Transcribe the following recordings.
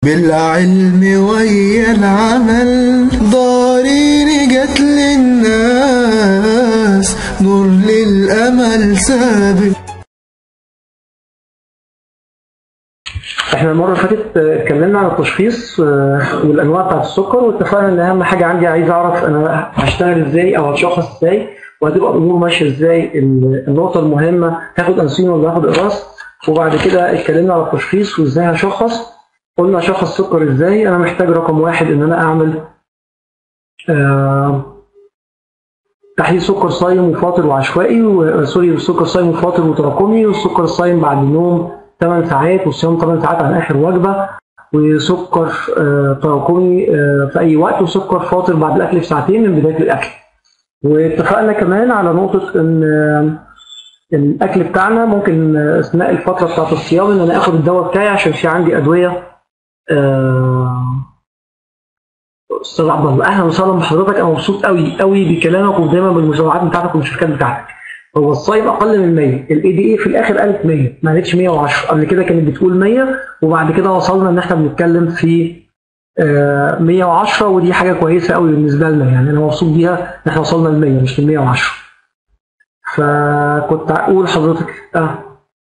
بالعلم ويا العمل ضارين جت للناس نور للأمل سابق احنا المره اللي فاتت آه، اتكلمنا عن التشخيص آه، والانواع بتاعت السكر واتفقنا ان اهم حاجه عندي عايز اعرف انا هشتغل ازاي او هتشخص ازاي وهتبقى الامور ماشيه ازاي ال- النقطه المهمه هاخد انسولين ولا هاخد اقراص وبعد كده اتكلمنا على التشخيص وازاي هشخص قلنا اشخص سكر ازاي انا محتاج رقم واحد ان انا اعمل آه، تحليل سكر صايم وفاطر وعشوائي و- سوري سكر صايم وفاطر وتراكمي والسكر الصايم بعد النوم 8 ساعات والصيام 8 ساعات عن اخر وجبه وسكر آه، تراكمي آه، في اي وقت وسكر فاطر بعد الاكل بساعتين من بدايه الاكل واتفقنا كمان على نقطه ان آه، الاكل بتاعنا ممكن آه، اثناء الفتره بتاعت الصيام ان انا اخد الدواء بتاعي عشان في عندي ادويه آه، استاذ عبد الله اهلا وسهلا بحضرتك انا مبسوط قوي قوي بكلامك ودايما بالمساوعات بتاعتك والمشاركات بتاعتك هو الصايم اقل من 100 الاي دي اي في الاخر قالت 100 ما قالتش 110 قبل كده كانت بتقول 100 وبعد كده وصلنا ان احنا بنتكلم في آه، 110 ودي حاجه كويسه قوي بالنسبه لنا يعني انا مبسوط بيها ان احنا وصلنا ل 100 مش ل 110 فكنت اقول حضرتك اه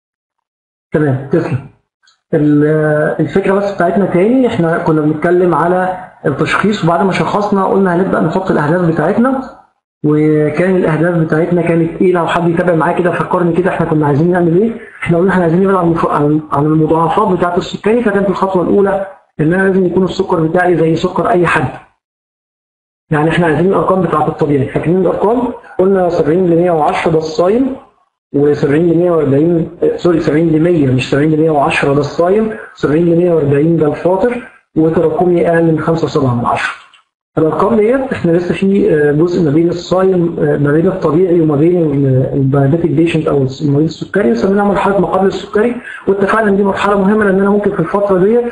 تمام تسلم ال- الفكره بس بتاعتنا تاني احنا كنا بنتكلم على التشخيص وبعد ما شخصنا قلنا هنبدا نحط الاهداف بتاعتنا وكان الاهداف بتاعتنا كانت ايه لو حد يتابع معايا كده فكرني كده احنا كنا عايزين نعمل ايه احنا قلنا احنا عايزين نبعد عن المف- عن عن المضاعفات بتاعه السكري فكانت الخطوه الاولى ان انا لازم يكون السكر بتاعي زي سكر اي حد يعني احنا عايزين الارقام بتاعه الطبيعي فاكرين الارقام قلنا 70 ل 110 ده الصايم و70 ل 140 آه، سوري 70 ل 100 مش 70 ل 110 ده الصايم 70 ل 140 ده الفاطر وتراكمي اقل من 5.7 من 10 الارقام ديت احنا لسه في آه، جزء ما بين الصايم آه، ما بين الطبيعي وما بين الدايابيتيك بيشنت او المريض السكري وسميناها مرحله ما قبل السكري واتفقنا ان دي مرحله مهمه لان انا ممكن في الفتره ديت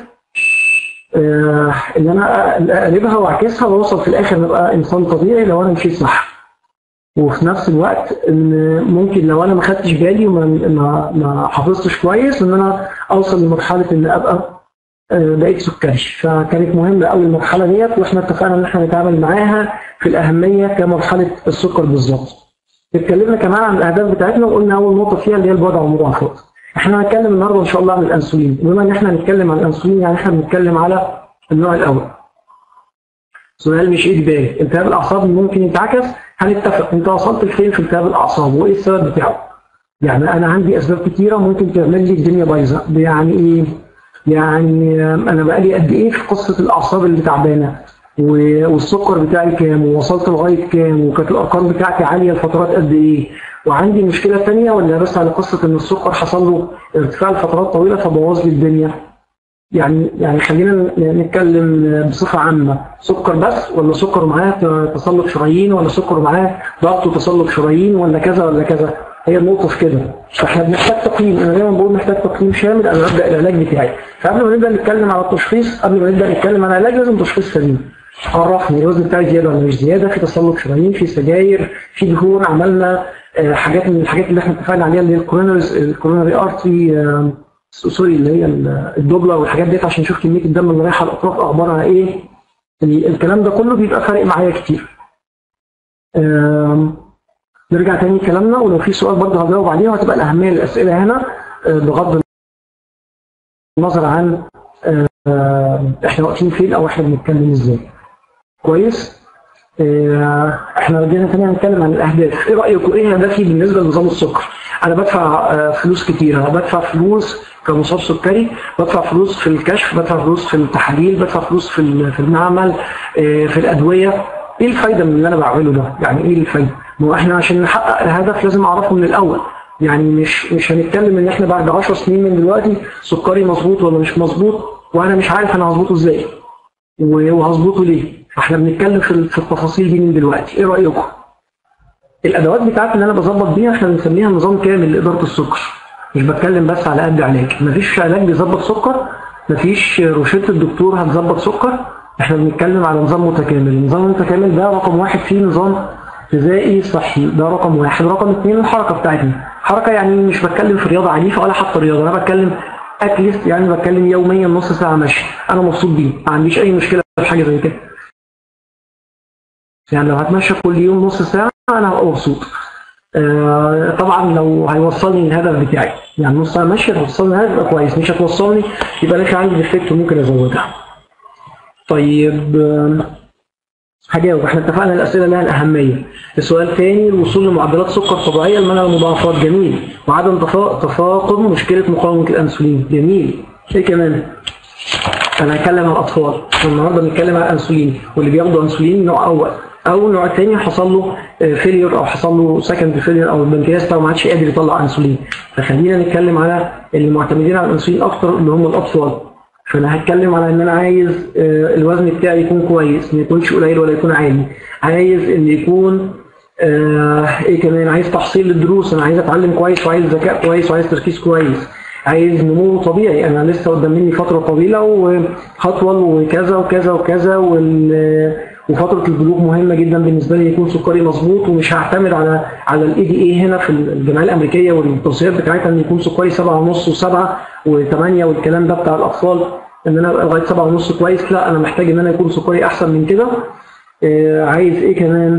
آه، ان انا اقلبها واعكسها واوصل في الاخر نبقى انسان طبيعي لو انا مشيت صح وفي نفس الوقت ان ممكن لو انا ما خدتش بالي وما ما ما حافظتش كويس ان انا اوصل لمرحله ان ابقى آه، بقيت سكري فكانت مهمه قوي المرحله ديت واحنا اتفقنا ان احنا نتعامل معاها في الاهميه كمرحله السكر بالظبط. اتكلمنا كمان عن الاهداف بتاعتنا وقلنا اول نقطه فيها اللي هي البعد عن المضاعفات. احنا هنتكلم النهارده ان شاء الله عن الانسولين وبما ان احنا هنتكلم عن الانسولين يعني احنا بنتكلم على النوع الاول. سؤال مش اجباري، التهاب الاعصاب ممكن يتعكس هنتفق انت وصلت لفين في التهاب الاعصاب وايه السبب بتاعه؟ يعني انا عندي اسباب كتيره ممكن تعمل لي الدنيا بايظه، يعني ايه؟ يعني انا بقالي قد ايه في قصه الاعصاب اللي تعبانه و- والسكر بتاعي كام ووصلت لغايه كام وكانت الارقام بتاعتي عاليه لفترات قد ايه وعندي مشكله ثانيه ولا بس على قصه ان السكر حصل له ارتفاع لفترات طويله فبوظ لي الدنيا يعني يعني خلينا ن- نتكلم بصفه عامه سكر بس ولا سكر معاه ت- تصلب شرايين ولا سكر معاه ضغط وتصلب شرايين ولا كذا ولا كذا هي النقطه في كده فاحنا بنحتاج تقييم انا دايما بقول محتاج تقييم شامل قبل ما ابدا العلاج بتاعي فقبل ما نبدا نتكلم على التشخيص قبل ما نبدا نتكلم عن العلاج لازم تشخيص سليم عرفني الوزن بتاعي زياده ولا مش زياده في تصلب شرايين في سجاير في دهون عملنا آه، حاجات من الحاجات اللي احنا اتفقنا عليها اللي هي الكورونري الكورونري ارتري سوري اللي هي ال- الدوبلر والحاجات ديت عشان نشوف كميه الدم اللي رايحه الاطراف اخبارها ايه ال- الكلام ده كله بيبقى فارق معايا كتير آم، نرجع تاني كلامنا ولو في سؤال برضه هجاوب عليه وهتبقى الاهميه للاسئله هنا آه، بغض النظر عن آه، احنا واقفين فين او احنا بنتكلم ازاي كويس آه، احنا رجعنا تاني هنتكلم عن الاهداف ايه رايكم ايه هدفي بالنسبه لنظام السكر انا بدفع آه، فلوس كتير انا بدفع فلوس كمصاب سكري بدفع فلوس في الكشف بدفع فلوس في التحاليل بدفع فلوس في ال- في المعمل آه، في الادويه ايه الفايده من اللي انا بعمله ده يعني ايه الفايده ما هو احنا عشان نحقق الهدف لازم اعرفه من الاول يعني مش مش هنتكلم ان احنا بعد 10 سنين من دلوقتي سكري مظبوط ولا مش مظبوط وانا مش عارف انا هظبطه ازاي و- وهظبطه ليه فاحنا بنتكلم في ال- في التفاصيل دي من دلوقتي ايه رايكم الادوات بتاعتي اللي انا بظبط بيها احنا بنسميها نظام كامل لاداره السكر مش بتكلم بس على قد علاج مفيش علاج بيظبط سكر مفيش روشته الدكتور هتظبط سكر احنا بنتكلم على نظام متكامل النظام المتكامل ده رقم واحد فيه نظام غذائي صحي ده رقم واحد رقم اثنين الحركه بتاعتنا حركه يعني مش بتكلم في رياضه عنيفه ولا حتى رياضه انا بتكلم اتليست يعني بتكلم يوميا نص ساعه مشي انا مبسوط بيه ما عنديش اي مشكله في حاجه زي كده يعني لو هتمشى كل يوم نص ساعه انا هبقى مبسوط آه، طبعا لو هيوصلني للهدف بتاعي يعني نص ساعه مشي هتوصلني للهدف يبقى كويس مش هتوصلني يبقى انا في عندي ديفكت وممكن ازودها طيب آه، هجاوب احنا اتفقنا الاسئله لها الاهميه السؤال الثاني الوصول لمعدلات سكر طبيعيه لمنع المضاعفات جميل وعدم تفا- تفاقم مشكله مقاومه الانسولين جميل ايه كمان انا هتكلم عن الاطفال النهارده بنتكلم عن الانسولين واللي بياخدوا انسولين نوع اول او النوع الثاني حصل له فيلير او حصل له سكند فيلير او البنكرياس بتاعه ما عادش قادر يطلع انسولين فخلينا نتكلم على اللي معتمدين على الانسولين اكتر اللي هم الاطفال فانا هتكلم على ان انا عايز آه، الوزن بتاعي يكون كويس ما يكونش قليل ولا يكون عالي عايز ان يكون آه ايه كمان عايز تحصيل للدروس انا عايز اتعلم كويس وعايز ذكاء كويس وعايز تركيز كويس عايز نمو طبيعي انا لسه قدام مني فتره طويله وهطول وكذا وكذا وكذا وال وفتره البلوغ مهمه جدا بالنسبه لي يكون سكري مظبوط ومش هعتمد على على الاي دي اي هنا في الجمعيه الامريكيه والتوصيات بتاعتها ان يكون سكري 7.5 و7 و8 والكلام ده بتاع الاطفال ان انا ابقى لغايه 7.5 كويس لا انا محتاج ان انا يكون سكري احسن من كده آه، عايز ايه كمان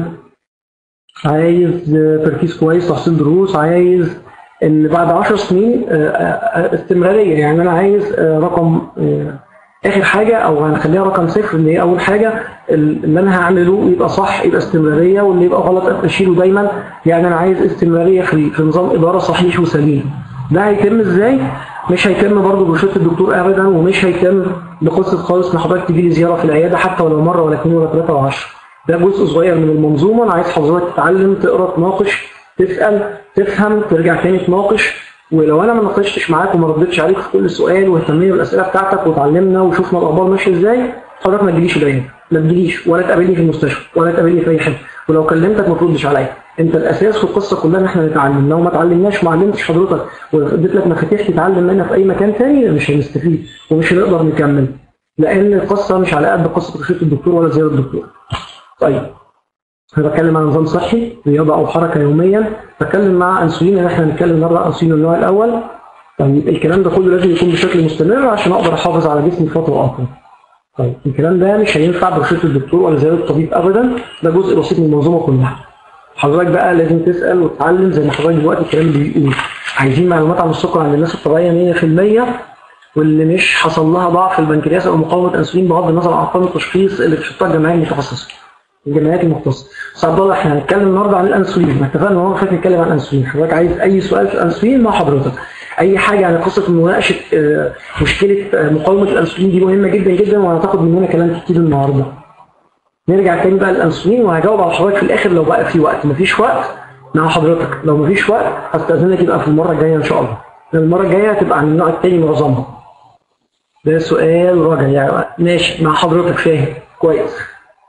عايز آه، تركيز كويس تحصيل دروس عايز ان بعد 10 سنين آه، آه، استمراريه يعني انا عايز آه، رقم آه، اخر حاجه او هنخليها رقم صفر اللي هي اول حاجه اللي انا هعمله يبقى صح يبقى استمراريه واللي يبقى غلط اشيله دايما يعني انا عايز استمراريه في في نظام اداره صحيح وسليم ده هيتم ازاي؟ مش هيتم برضه بروشته الدكتور ابدا ومش هيتم بقصه خالص ان حضرتك تجي لي زياره في العياده حتى ولو مره ولا اثنين ولا ثلاثه وعشره ده جزء صغير من المنظومه انا عايز حضرتك تتعلم تقرا تناقش تسال تفهم ترجع تاني تناقش ولو انا ما ناقشتش معاك وما ردتش عليك في كل سؤال واهتمينا بالاسئله بتاعتك وتعلمنا وشفنا الاخبار ماشيه ازاي حضرتك ما تجيليش العياده ما تجيليش ولا تقابلني في المستشفى ولا تقابلني في اي حته ولو كلمتك ما تردش عليا انت الاساس في القصه كلها ان احنا نتعلم لو ما اتعلمناش وما علمتش حضرتك واديت لك مفاتيح تتعلم منها في اي مكان تاني مش هنستفيد ومش هنقدر نكمل لان القصه مش على قد قصه روشته الدكتور ولا زياره الدكتور طيب انا بتكلم عن نظام صحي رياضه او حركه يوميا بتكلم مع انسولين ان احنا هنتكلم النهارده عن انسولين النوع الاول طيب الكلام ده كله لازم يكون بشكل مستمر عشان اقدر احافظ على جسمي فتره اطول طيب الكلام ده مش هينفع بروشته الدكتور ولا زياده الطبيب ابدا ده جزء بسيط من المنظومه كلها حضرتك بقى لازم تسال وتتعلم زي ما حضرتك دلوقتي الكلام اللي بيقول عايزين معلومات عن السكر عند الناس الطبيعيه 100% واللي مش حصل لها ضعف في البنكرياس او مقاومه انسولين بغض النظر عن ارقام التشخيص اللي بتحطها الجمعيه المتخصصه الجمعيات المختصه بس عبد الله احنا هنتكلم النهارده عن الانسولين احنا اتفقنا ان هو فات نتكلم عن الانسولين حضرتك عايز اي سؤال في الانسولين مع حضرتك اي حاجه عن قصه مناقشه آه، مشكله آه، مقاومه الانسولين دي مهمه جدا جدا وهتاخد مننا كلام كتير النهارده نرجع تاني بقى للانسولين وهجاوب على حضرتك في الاخر لو بقى في وقت مفيش وقت مع حضرتك لو مفيش وقت هستاذنك يبقى في المره الجايه ان شاء الله لأن المره الجايه هتبقى عن النوع التاني معظمها ده سؤال راجع يعني ماشي مع حضرتك فاهم كويس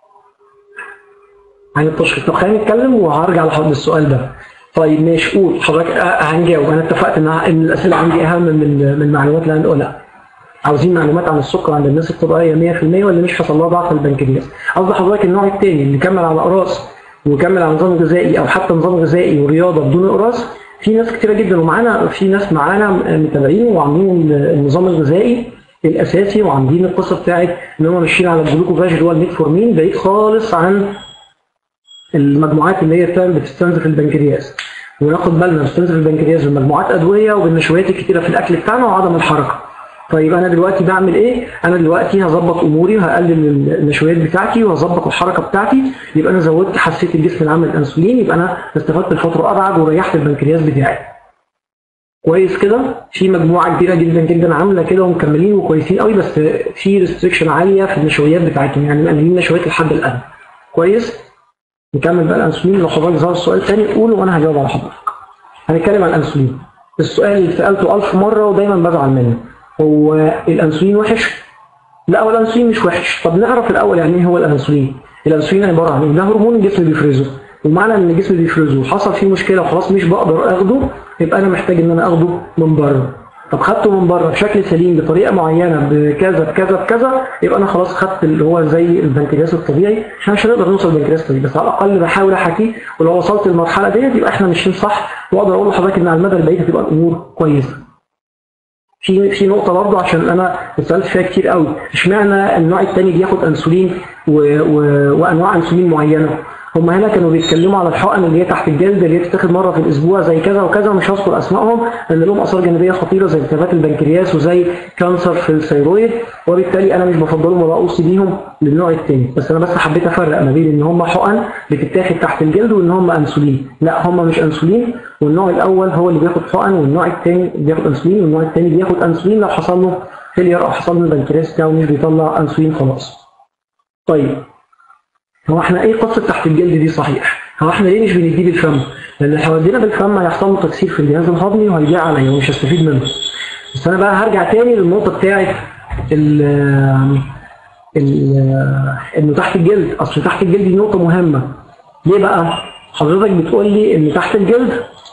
عن التشخيص طب خلينا نتكلم وهرجع لحضرتك السؤال ده طيب ماشي قول حضرتك آه، هنجاوب انا اتفقت ان ان الاسئله عندي اهم من من المعلومات اللي هنقولها عاوزين معلومات عن السكر عند الناس الطبيعيه 100% واللي مش حصل لها ضعف في البنكرياس قصدي حضرتك النوع الثاني اللي كمل على اقراص وكمل على نظام غذائي او حتى نظام غذائي ورياضه بدون اقراص في ناس كتيره جدا ومعانا في ناس معانا متابعين وعاملين النظام الغذائي الاساسي وعاملين القصه بتاعت ان هم ماشيين على الجلوكوفاج اللي هو الميتفورمين بعيد خالص عن المجموعات اللي هي بتعمل بتستنزف البنكرياس وناخد بالنا بتستنزف البنكرياس بمجموعات ادويه وبالنشويات الكتيره في الاكل بتاعنا وعدم الحركه طيب انا دلوقتي بعمل ايه انا دلوقتي هظبط اموري وهقلل النشويات بتاعتي وهظبط الحركه بتاعتي يبقى انا زودت حساسيه الجسم لعمل الانسولين يبقى انا استفدت لفتره ابعد وريحت البنكرياس بتاعي كويس كده في مجموعه كبيره جدا جدا عامله كده ومكملين وكويسين قوي بس في ريستريكشن عاليه في النشويات بتاعتهم يعني مقللين النشويات لحد الان كويس نكمل بقى الانسولين لو حضرتك ظهر السؤال تاني قوله وانا هجاوب على حضرتك هنتكلم عن الانسولين السؤال اللي سالته ألف مره ودايما بزعل منه هو الانسولين وحش لا هو الانسولين مش وحش طب نعرف الاول يعني ايه هو الانسولين الانسولين عباره عن ايه ده هرمون الجسم بيفرزه ومعنى ان الجسم بيفرزه وحصل فيه مشكله وخلاص مش بقدر اخده يبقى انا محتاج ان انا اخده من بره طب خدته من بره بشكل سليم بطريقه معينه بكذا بكذا بكذا يبقى انا خلاص خدت اللي هو زي البنكرياس الطبيعي احنا مش هنقدر نوصل للبنكرياس الطبيعي بس على الاقل بحاول احكيه ولو وصلت للمرحله ديت يبقى احنا ماشيين صح واقدر اقول لحضرتك ان على المدى البعيد هتبقى الامور كويسه في في نقطه برضه عشان انا اتسالت فيها كتير قوي اشمعنى النوع الثاني بياخد انسولين و... و... وانواع انسولين معينه هم هنا كانوا بيتكلموا على الحقن اللي هي تحت الجلد اللي هي بتتاخد مره في الاسبوع زي كذا وكذا مش هذكر اسمائهم لان لهم اثار جانبيه خطيره زي التهابات البنكرياس وزي كانسر في الثيرويد وبالتالي انا مش بفضلهم ولا اوصي بيهم للنوع الثاني بس انا بس حبيت افرق ما بين ان هم حقن بتتاخد تحت الجلد وان هم انسولين لا هم مش انسولين والنوع الاول هو اللي بياخد حقن والنوع الثاني بياخد انسولين والنوع الثاني بياخد انسولين لو حصل له فيلير او حصل له البنكرياس بتاعه مش بيطلع انسولين خلاص طيب هو احنا ايه قصه تحت الجلد دي صحيح؟ هو احنا ليه مش بنديه بالفم؟ لان لو ودينا بالفم هيحصل له تكسير في الجهاز الهضمي وهيضيع عليا ومش هستفيد منه. بس انا بقى هرجع تاني للنقطه بتاعت ال ال انه تحت الجلد اصل تحت الجلد دي نقطه مهمه. ليه بقى؟ حضرتك بتقول لي ان تحت الجلد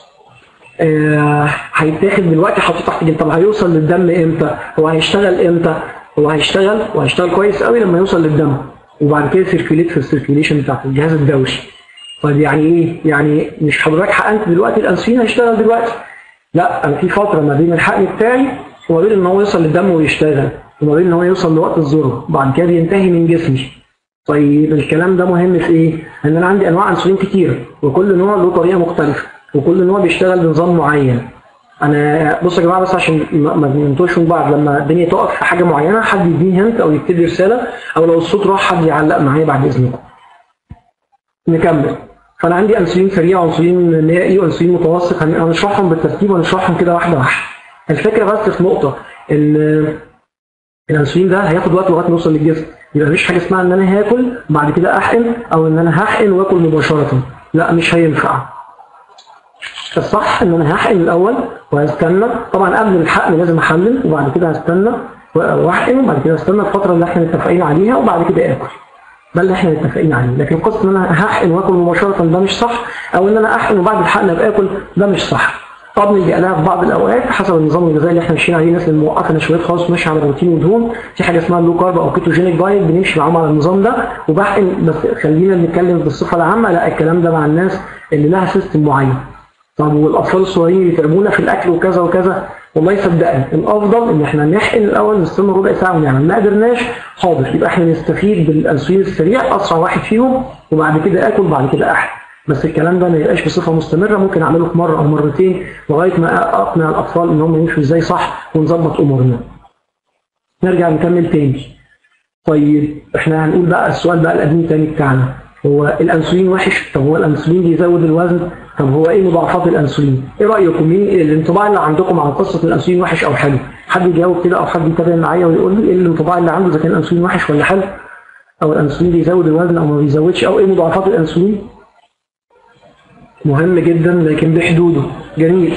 آه، هيتاخد دلوقتي حاطط تحت الجلد طب هيوصل للدم امتى؟ هو هيشتغل امتى؟ هو هيشتغل وهيشتغل كويس قوي لما يوصل للدم وبعد كده سيركيوليت في السيركيوليشن بتاعت الجهاز الدوري طيب يعني ايه؟ يعني مش حضرتك حقنت دلوقتي الانسولين هيشتغل دلوقتي لا انا في فتره ما بين الحقن بتاعي وما بين ان هو يوصل للدم ويشتغل وما بين ان هو يوصل لوقت الذروه وبعد كده بينتهي من جسمي طيب الكلام ده مهم في ايه؟ ان انا عندي انواع انسولين كتير وكل نوع له طريقه مختلفه وكل نوع بيشتغل بنظام معين انا بصوا يا جماعه بس عشان ما ما ننتوش من بعض لما الدنيا تقف في حاجه معينه حد يديني هنت او يكتب لي رساله او لو الصوت راح حد يعلق معايا بعد اذنكم. نكمل فانا عندي انسولين سريع وانسولين نهائي وانسولين متوسط هن- هنشرحهم بالترتيب ونشرحهم كده واحده واحده. الفكره بس في نقطه ان الانسولين ده هياخد وقت لغايه ما يوصل للجسم يبقى مفيش حاجه اسمها ان انا هاكل وبعد كده احقن او ان انا هحقن واكل مباشره لا مش هينفع الصح ان انا هحقن الاول وهستنى طبعا قبل الحقن لازم احلل وبعد كده هستنى واحقن وبعد كده هستنى الفتره اللي احنا متفقين عليها وبعد كده اكل ده اللي احنا متفقين عليه لكن قصه ان انا هحقن واكل مباشره ده مش صح او ان انا احقن وبعد الحقن ابقى اكل ده مش صح طبعا نلجا لها في بعض الاوقات حسب النظام الغذائي اللي احنا ماشيين عليه الناس اللي موقفه نشويات خالص ماشيه على بروتين ودهون في حاجه اسمها اللو كارب او كيتوجينيك دايت بنمشي معاهم على النظام ده وبحقن بس خلينا نتكلم بالصفه العامه لا الكلام ده مع الناس اللي لها سيستم معين طب والاطفال الصغيرين يتعبونا في الاكل وكذا وكذا والله صدقني الافضل ان احنا نحقن الاول نستنى ربع ساعه ونعمل ما قدرناش حاضر يبقى احنا نستفيد بالانسولين السريع اسرع واحد فيهم وبعد كده اكل بعد كده احقن بس الكلام ده ما يبقاش بصفه مستمره ممكن اعمله في مره او مرتين لغايه ما اقنع الاطفال ان هم يمشوا ازاي صح ونظبط امورنا. نرجع نكمل تاني. طيب احنا هنقول بقى السؤال بقى القديم تاني بتاعنا هو الانسولين وحش طب هو الانسولين بيزود الوزن طب هو ايه مضاعفات الانسولين ايه رايكم مين الانطباع اللي عندكم عن قصه الانسولين وحش او حلو حد يجاوب كده او حد يتابع معايا ويقول لي ايه الانطباع اللي عنده اذا كان الانسولين وحش ولا حلو او الانسولين بيزود الوزن او ما بيزودش او ايه مضاعفات الانسولين مهم جدا لكن بحدوده جميل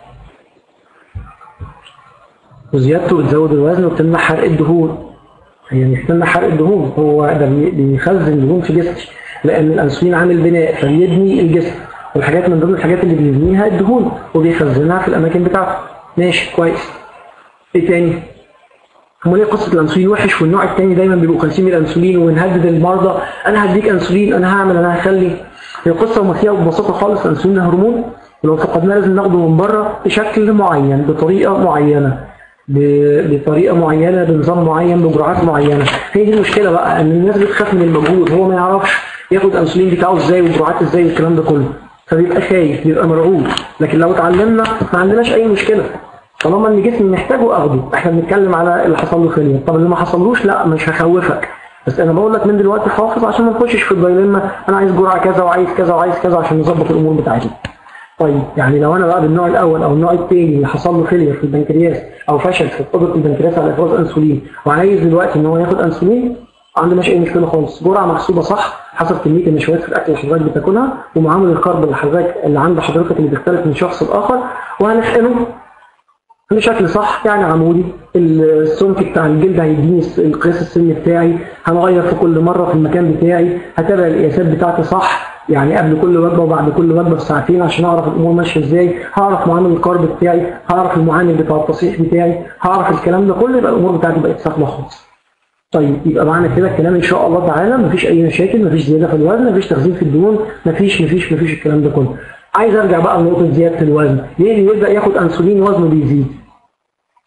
وزيادته بتزود الوزن وبتمنع حرق الدهون هي مش بتمنع حرق الدهون هو ده بي- بيخزن دهون في جسمي لان الانسولين عامل بناء فبيبني الجسم والحاجات من ضمن الحاجات اللي بيبنيها الدهون وبيخزنها في الاماكن بتاعته ماشي كويس ايه تاني امال ايه قصه الانسولين وحش والنوع الثاني دايما بيبقوا خالصين من الانسولين ونهدد المرضى انا هديك انسولين انا هعمل انا هخلي هي قصه وما فيها ببساطه خالص الانسولين ده هرمون ولو فقدناه لازم ناخده من بره بشكل معين بطريقه معينه ب- بطريقه معينه بنظام معين بجرعات معينه هي دي المشكله بقى ان الناس بتخاف من المجهود هو ما يعرفش ياخد الانسولين بتاعه ازاي وجرعات ازاي والكلام ده كله فبيبقى خايف بيبقى مرعوب لكن لو اتعلمنا ما عندناش اي مشكله طالما ان جسمي محتاجه اخده احنا بنتكلم على اللي حصل له فيلير طب اللي ما حصلوش لا مش هخوفك بس انا بقول لك من دلوقتي حافظ عشان ما نخشش في الدايلما انا عايز جرعه كذا وعايز كذا وعايز كذا عشان نظبط الامور بتاعتنا طيب يعني لو انا بقى بالنوع الاول او النوع الثاني اللي حصل له فيلير في البنكرياس او فشل في قدره البنكرياس على افراز انسولين وعايز دلوقتي ان هو ياخد انسولين ما عندناش اي مشكله خالص جرعه محسوبه صح حسب كميه النشويات في الاكل اللي حضرتك بتاكلها ومعامل الكرب اللي حضرتك اللي عند حضرتك اللي بيختلف من شخص لاخر وهنحقنه بشكل صح يعني عمودي السمك بتاع الجلد هيديني الس- القياس السن بتاعي هنغير في كل مره في المكان بتاعي هتابع القياسات بتاعتي صح يعني قبل كل وجبه وبعد كل وجبه بساعتين عشان اعرف الامور ماشيه ازاي هعرف معامل الكارب بتاعي هعرف المعامل بتاع التصحيح بتاعي هعرف الكلام ده كله يبقى الامور بتاعتي بقت سهله خالص طيب يبقى معنى كده الكلام ان شاء الله تعالى مفيش اي مشاكل مفيش زياده في الوزن مفيش تخزين في الدهون مفيش مفيش مفيش الكلام ده كله عايز ارجع بقى لنقطه زياده الوزن ليه اللي يبدا ياخد انسولين وزنه بيزيد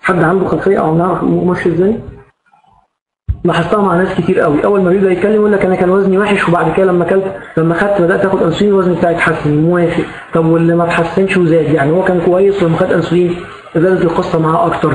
حد عنده خلفيه او نعرف الامور ماشيه ازاي لاحظتها مع ناس كتير قوي اول ما بيبدا يتكلم يقول لك انا كان وزني وحش وبعد كده لما اكلت لما خدت بدات اخد انسولين الوزن بتاعي اتحسن موافق طب واللي ما اتحسنش وزاد يعني هو كان كويس ولما خد انسولين زادت القصه معاه اكتر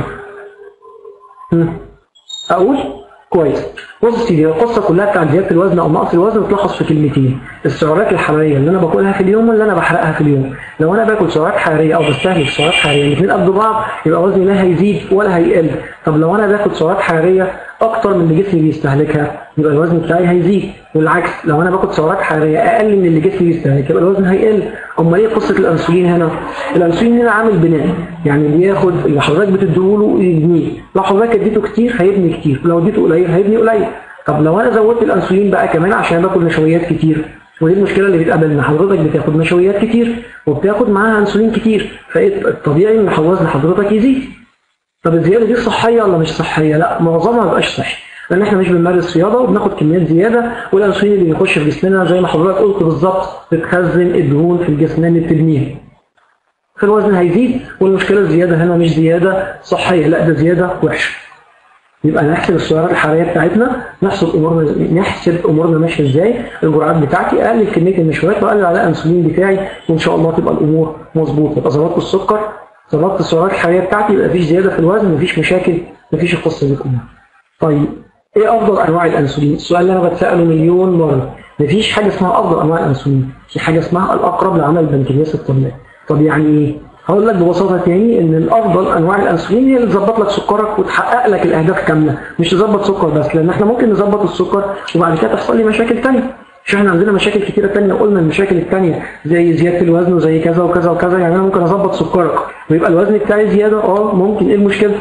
هم. اقول كويس بص يا سيدي القصه كلها بتاعت زياده الوزن او نقص الوزن بتلخص في كلمتين السعرات الحراريه اللي انا باكلها في اليوم واللي انا بحرقها في اليوم لو انا باكل سعرات حراريه او بستهلك سعرات حراريه الاثنين قد بعض يبقى وزني لا هيزيد ولا هيقل طب لو انا باكل سعرات حراريه اكتر من اللي جسمي بيستهلكها يبقى الوزن بتاعي هيزيد والعكس لو انا باكل سعرات حراريه اقل من اللي جسمي بيستهلكها يبقى الوزن هيقل امال ايه قصه الانسولين هنا الانسولين هنا عامل بناء يعني بياخد اللي حضرتك بتديهوله يبنيه لو حضرتك اديته كتير هيبني كتير ولو اديته قليل هيبني قليل طب لو انا زودت الانسولين بقى كمان عشان باكل نشويات كتير ودي المشكله اللي بتقابلنا حضرتك بتاخد نشويات كتير وبتاخد معاها انسولين كتير فالطبيعي ان وزن حضرتك يزيد طب الزياده دي صحيه ولا مش صحيه لا معظمها ما بيبقاش صحي لان احنا مش بنمارس رياضه وبناخد كميات زياده والانسولين اللي بيخش في جسمنا زي ما حضرتك قلت بالظبط بتخزن الدهون في الجسم اللي بتبنيها فالوزن هيزيد والمشكله الزياده هنا مش زياده صحيه لا ده زياده وحشه يبقى نحسب السعرات الحراريه بتاعتنا نحسب امورنا نحسب امورنا ماشيه ازاي الجرعات بتاعتي اقلل كميه النشويات واقلل على الانسولين بتاعي وان شاء الله تبقى الامور مظبوطه يبقى ظبطت السكر ظبطت السعرات الحراريه بتاعتي يبقى مفيش زياده في الوزن مفيش مشاكل مفيش القصه دي كلها طيب ايه افضل انواع الانسولين السؤال اللي انا بتساله مليون مره مفيش حاجه اسمها افضل انواع الانسولين في حاجه اسمها الاقرب لعمل البنكرياس الطبيعي طب يعني ايه هقول لك ببساطه تاني ان الافضل انواع الانسولين هي اللي تظبط لك سكرك وتحقق لك الاهداف كامله مش تظبط سكر بس لان احنا ممكن نظبط السكر وبعد كده تحصل لي مشاكل تانية مش احنا عندنا مشاكل كتيره تانية وقلنا المشاكل التانية زي زياده الوزن وزي كذا وكذا وكذا يعني انا ممكن اظبط سكرك ويبقى الوزن بتاعي زياده اه ممكن ايه المشكله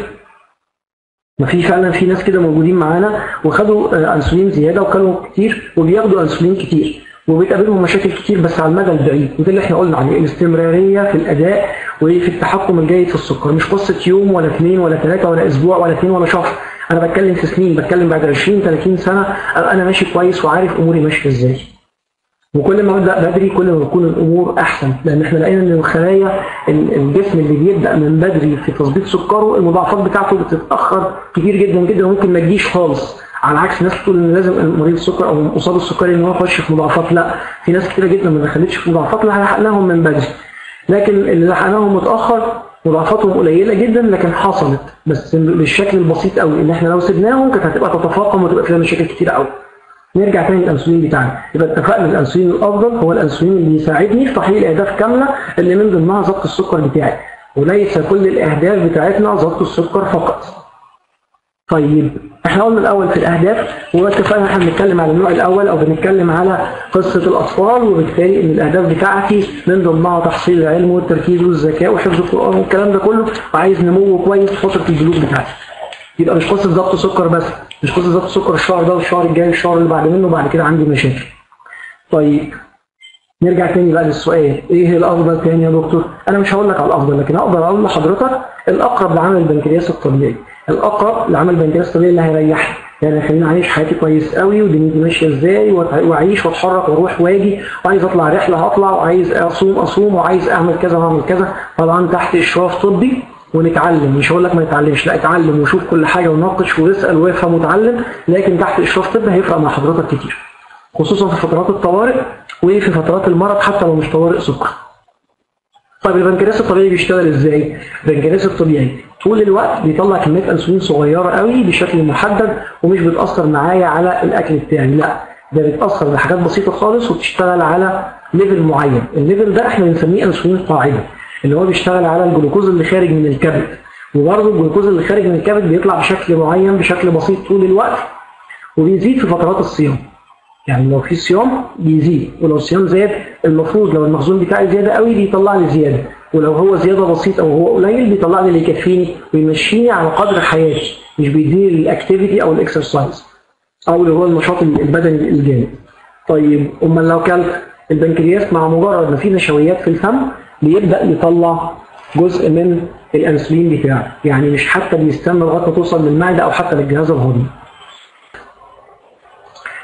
ما في فعلا في ناس كده موجودين معانا وخدوا آه، انسولين زياده وكانوا كتير وبياخدوا انسولين كتير وبتقابلهم مشاكل كتير بس على المدى البعيد وده اللي احنا قلنا عليه الاستمراريه في الاداء وفي التحكم الجيد في السكر مش قصه يوم ولا اثنين ولا ثلاثه ولا اسبوع ولا اثنين ولا شهر انا بتكلم في سنين بتكلم بعد 20 30 سنه أبقى انا ماشي كويس وعارف اموري ماشيه ازاي وكل ما ابدا بدري كل ما بتكون الامور احسن لان احنا لقينا ان الخلايا ال- الجسم اللي بيبدا من بدري في تظبيط سكره المضاعفات بتاعته بتتاخر كتير جدا جدا وممكن ما تجيش خالص على عكس ناس تقول ان لازم مريض السكر او مصاب السكري ان هو يخش في مضاعفات لا في ناس كتيره جدا ما دخلتش في مضاعفات لا لحقناهم من بدري لكن اللي لحقناهم متاخر مضاعفاتهم قليله جدا لكن حصلت بس بالشكل البسيط قوي ان احنا لو سيبناهم كانت هتبقى تتفاقم وتبقى فيها مشاكل كتيره قوي نرجع تاني للانسولين بتاعنا يبقى اتفقنا الانسولين الافضل هو الانسولين اللي يساعدني في تحقيق الاهداف كامله اللي من ضمنها ضبط السكر بتاعي وليس كل الاهداف بتاعتنا ضبط السكر فقط طيب احنا قلنا الاول في الاهداف واتفقنا احنا بنتكلم على النوع الاول او بنتكلم على قصه الاطفال وبالتالي ان الاهداف بتاعتي من ضمنها تحصيل العلم والتركيز والذكاء وحفظ القران والكلام ده كله وعايز نمو كويس في فتره البلوغ بتاعتي يبقى مش قصه ضبط سكر بس مش قصه ضبط سكر الشهر ده والشهر الجاي والشهر اللي بعد منه وبعد كده عندي مشاكل طيب نرجع تاني بقى للسؤال ايه الافضل تاني يا دكتور انا مش هقول لك على الافضل لكن اقدر اقول لحضرتك الاقرب لعمل البنكرياس الطبيعي الاقرب لعمل البنكرياس الطبيعي اللي هيريحني يعني يخليني اعيش حياتي كويس قوي ودنيتي ماشيه ازاي وأت- واعيش واتحرك واروح واجي وعايز اطلع رحله هطلع وعايز اصوم اصوم وعايز اعمل كذا واعمل كذا طبعا تحت اشراف طبي ونتعلم مش هقول لك ما نتعلمش لا اتعلم وشوف كل حاجه وناقش واسال وافهم وتعلم لكن تحت اشراف طبي هيفرق مع حضرتك كتير خصوصا في فترات الطوارئ وفي فترات المرض حتى لو مش طوارئ سكر طيب البنكرياس الطبيعي بيشتغل ازاي؟ البنكرياس الطبيعي طول الوقت بيطلع كميه انسولين صغيره قوي بشكل محدد ومش بتاثر معايا على الاكل بتاعي لا ده بتاثر بحاجات بسيطه خالص وبتشتغل على ليفل معين الليفل ده احنا بنسميه انسولين قاعده اللي هو بيشتغل على الجلوكوز اللي خارج من الكبد وبرضه الجلوكوز اللي خارج من الكبد بيطلع بشكل معين بشكل بسيط طول الوقت وبيزيد في فترات الصيام يعني لو في صيام بيزيد ولو الصيام زاد المفروض لو المخزون بتاعي زياده قوي بيطلع لي زياده ولو هو زياده بسيط او هو قليل بيطلع لي اللي يكفيني ويمشيني على قدر حياتي مش بيديني الاكتيفيتي او الاكسرسايز او اللي هو النشاط البدني الجامد طيب امال لو كلت البنكرياس مع مجرد ما في نشويات في الفم بيبدا يطلع جزء من الانسولين بتاعه يعني مش حتى بيستنى لغايه ما توصل للمعده او حتى للجهاز الهضمي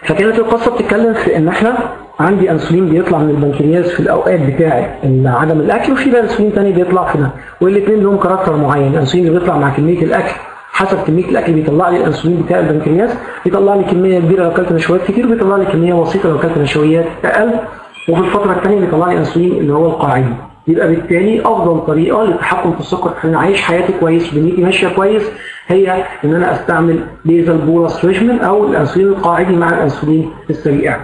فكانت القصه بتتكلم في ان احنا عندي انسولين بيطلع من البنكرياس في الاوقات بتاعه عدم الاكل وفي بقى انسولين تاني بيطلع في ده والاثنين لهم كاركتر معين الانسولين اللي بيطلع مع كميه الاكل حسب كميه الاكل بيطلع لي الانسولين بتاع البنكرياس بيطلع لي كميه كبيره لو اكلت نشويات كتير وبيطلع لي كميه بسيطه لو اكلت نشويات اقل وفي الفتره الثانيه بيطلع لي انسولين اللي هو القاعدي يبقى بالتالي افضل طريقه للتحكم في السكر في ان اعيش حياتي كويس ودنيتي ماشيه كويس هي ان انا استعمل بيزل بولس ريجمن او الانسولين القاعدي مع الانسولين السريع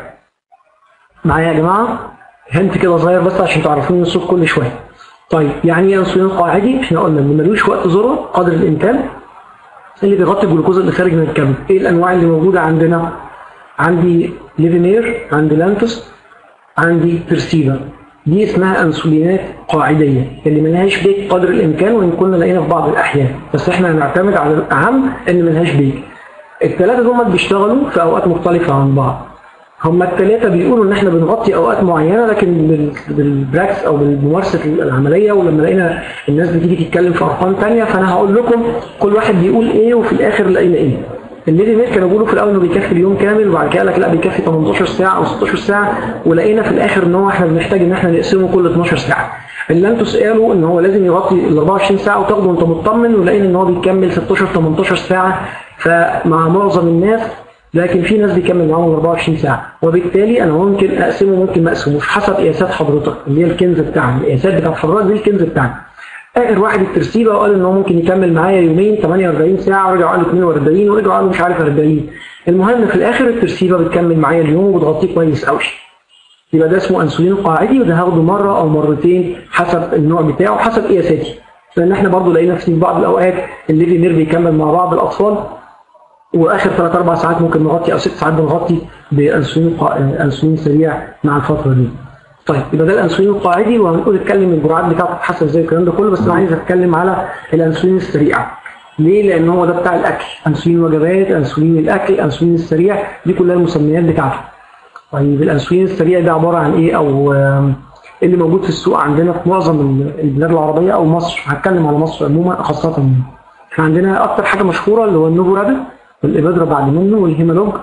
معايا يا جماعه هنت كده صغير بس عشان تعرفوني الصوت كل شويه طيب يعني ايه انسولين قاعدي احنا قلنا ان ملوش وقت ذره قدر الامكان اللي بيغطي الجلوكوز اللي خارج من الكبد ايه الانواع اللي موجوده عندنا عندي ليفينير عندي لانتوس عندي ترسيفا دي اسمها انسولينات قاعديه اللي ملهاش بيك قدر الامكان وان كنا لقينا في بعض الاحيان بس احنا هنعتمد على الاهم ان ملهاش بيك الثلاثه دول بيشتغلوا في اوقات مختلفه عن بعض هما الثلاثه بيقولوا ان احنا بنغطي اوقات معينه لكن بال- بالبراكس او بالممارسه العمليه ولما لقينا الناس بتيجي تتكلم في ارقام ثانيه فانا هقول لكم كل واحد بيقول ايه وفي الاخر لقينا ايه الليفي ميل كانوا بيقولوا في الاول انه بيكفي اليوم كامل وبعد كده قال لك لا بيكفي 18 ساعه او 16 ساعه ولقينا في الاخر ان هو احنا بنحتاج ان احنا نقسمه كل 12 ساعه اللانتوس قالوا ان هو لازم يغطي ال 24 ساعه وتاخده وانت مطمن ولقينا ان هو بيكمل 16 18 ساعه فمع معظم الناس لكن في ناس بيكمل معاهم 24 ساعه وبالتالي انا ممكن اقسمه ممكن ما اقسموش حسب قياسات حضرتك اللي هي الكنز بتاعنا القياسات بتاعت حضرتك دي الكنز بتاعنا اخر واحد الترسيبه وقال ان هو ممكن يكمل معايا يومين 48 ساعه ورجعوا قالوا 42 ورجعوا قالوا مش عارف 40 المهم في الاخر الترسيبه بتكمل معايا اليوم وبتغطيه كويس قوي يبقى ده اسمه انسولين قاعدي وده هاخده مره او مرتين حسب النوع بتاعه حسب قياساتي لان احنا برضو لقينا في بعض الاوقات الليفي نير بيكمل مع بعض الاطفال واخر 3 4 ساعات ممكن نغطي او 6 ساعات بنغطي بانسولين قا... انسولين سريع مع الفتره دي. طيب يبقى ده الانسولين القاعدي وهنقول نتكلم الجرعات بتاعته تتحسن ازاي الكلام ده كله بس انا عايز اتكلم على الانسولين السريع. ليه؟ لان هو ده بتاع الاكل، انسولين وجبات، انسولين الاكل، انسولين السريع دي كلها المسميات بتاعته. طيب الانسولين السريع ده عباره عن ايه او آم، إيه اللي موجود في السوق عندنا في معظم ال- البلاد العربيه او مصر هتكلم على مصر عموما خاصه يعني. احنا عندنا اكتر حاجه مشهوره اللي هو النوفورابل والابادرا بعد منه والهيمالوج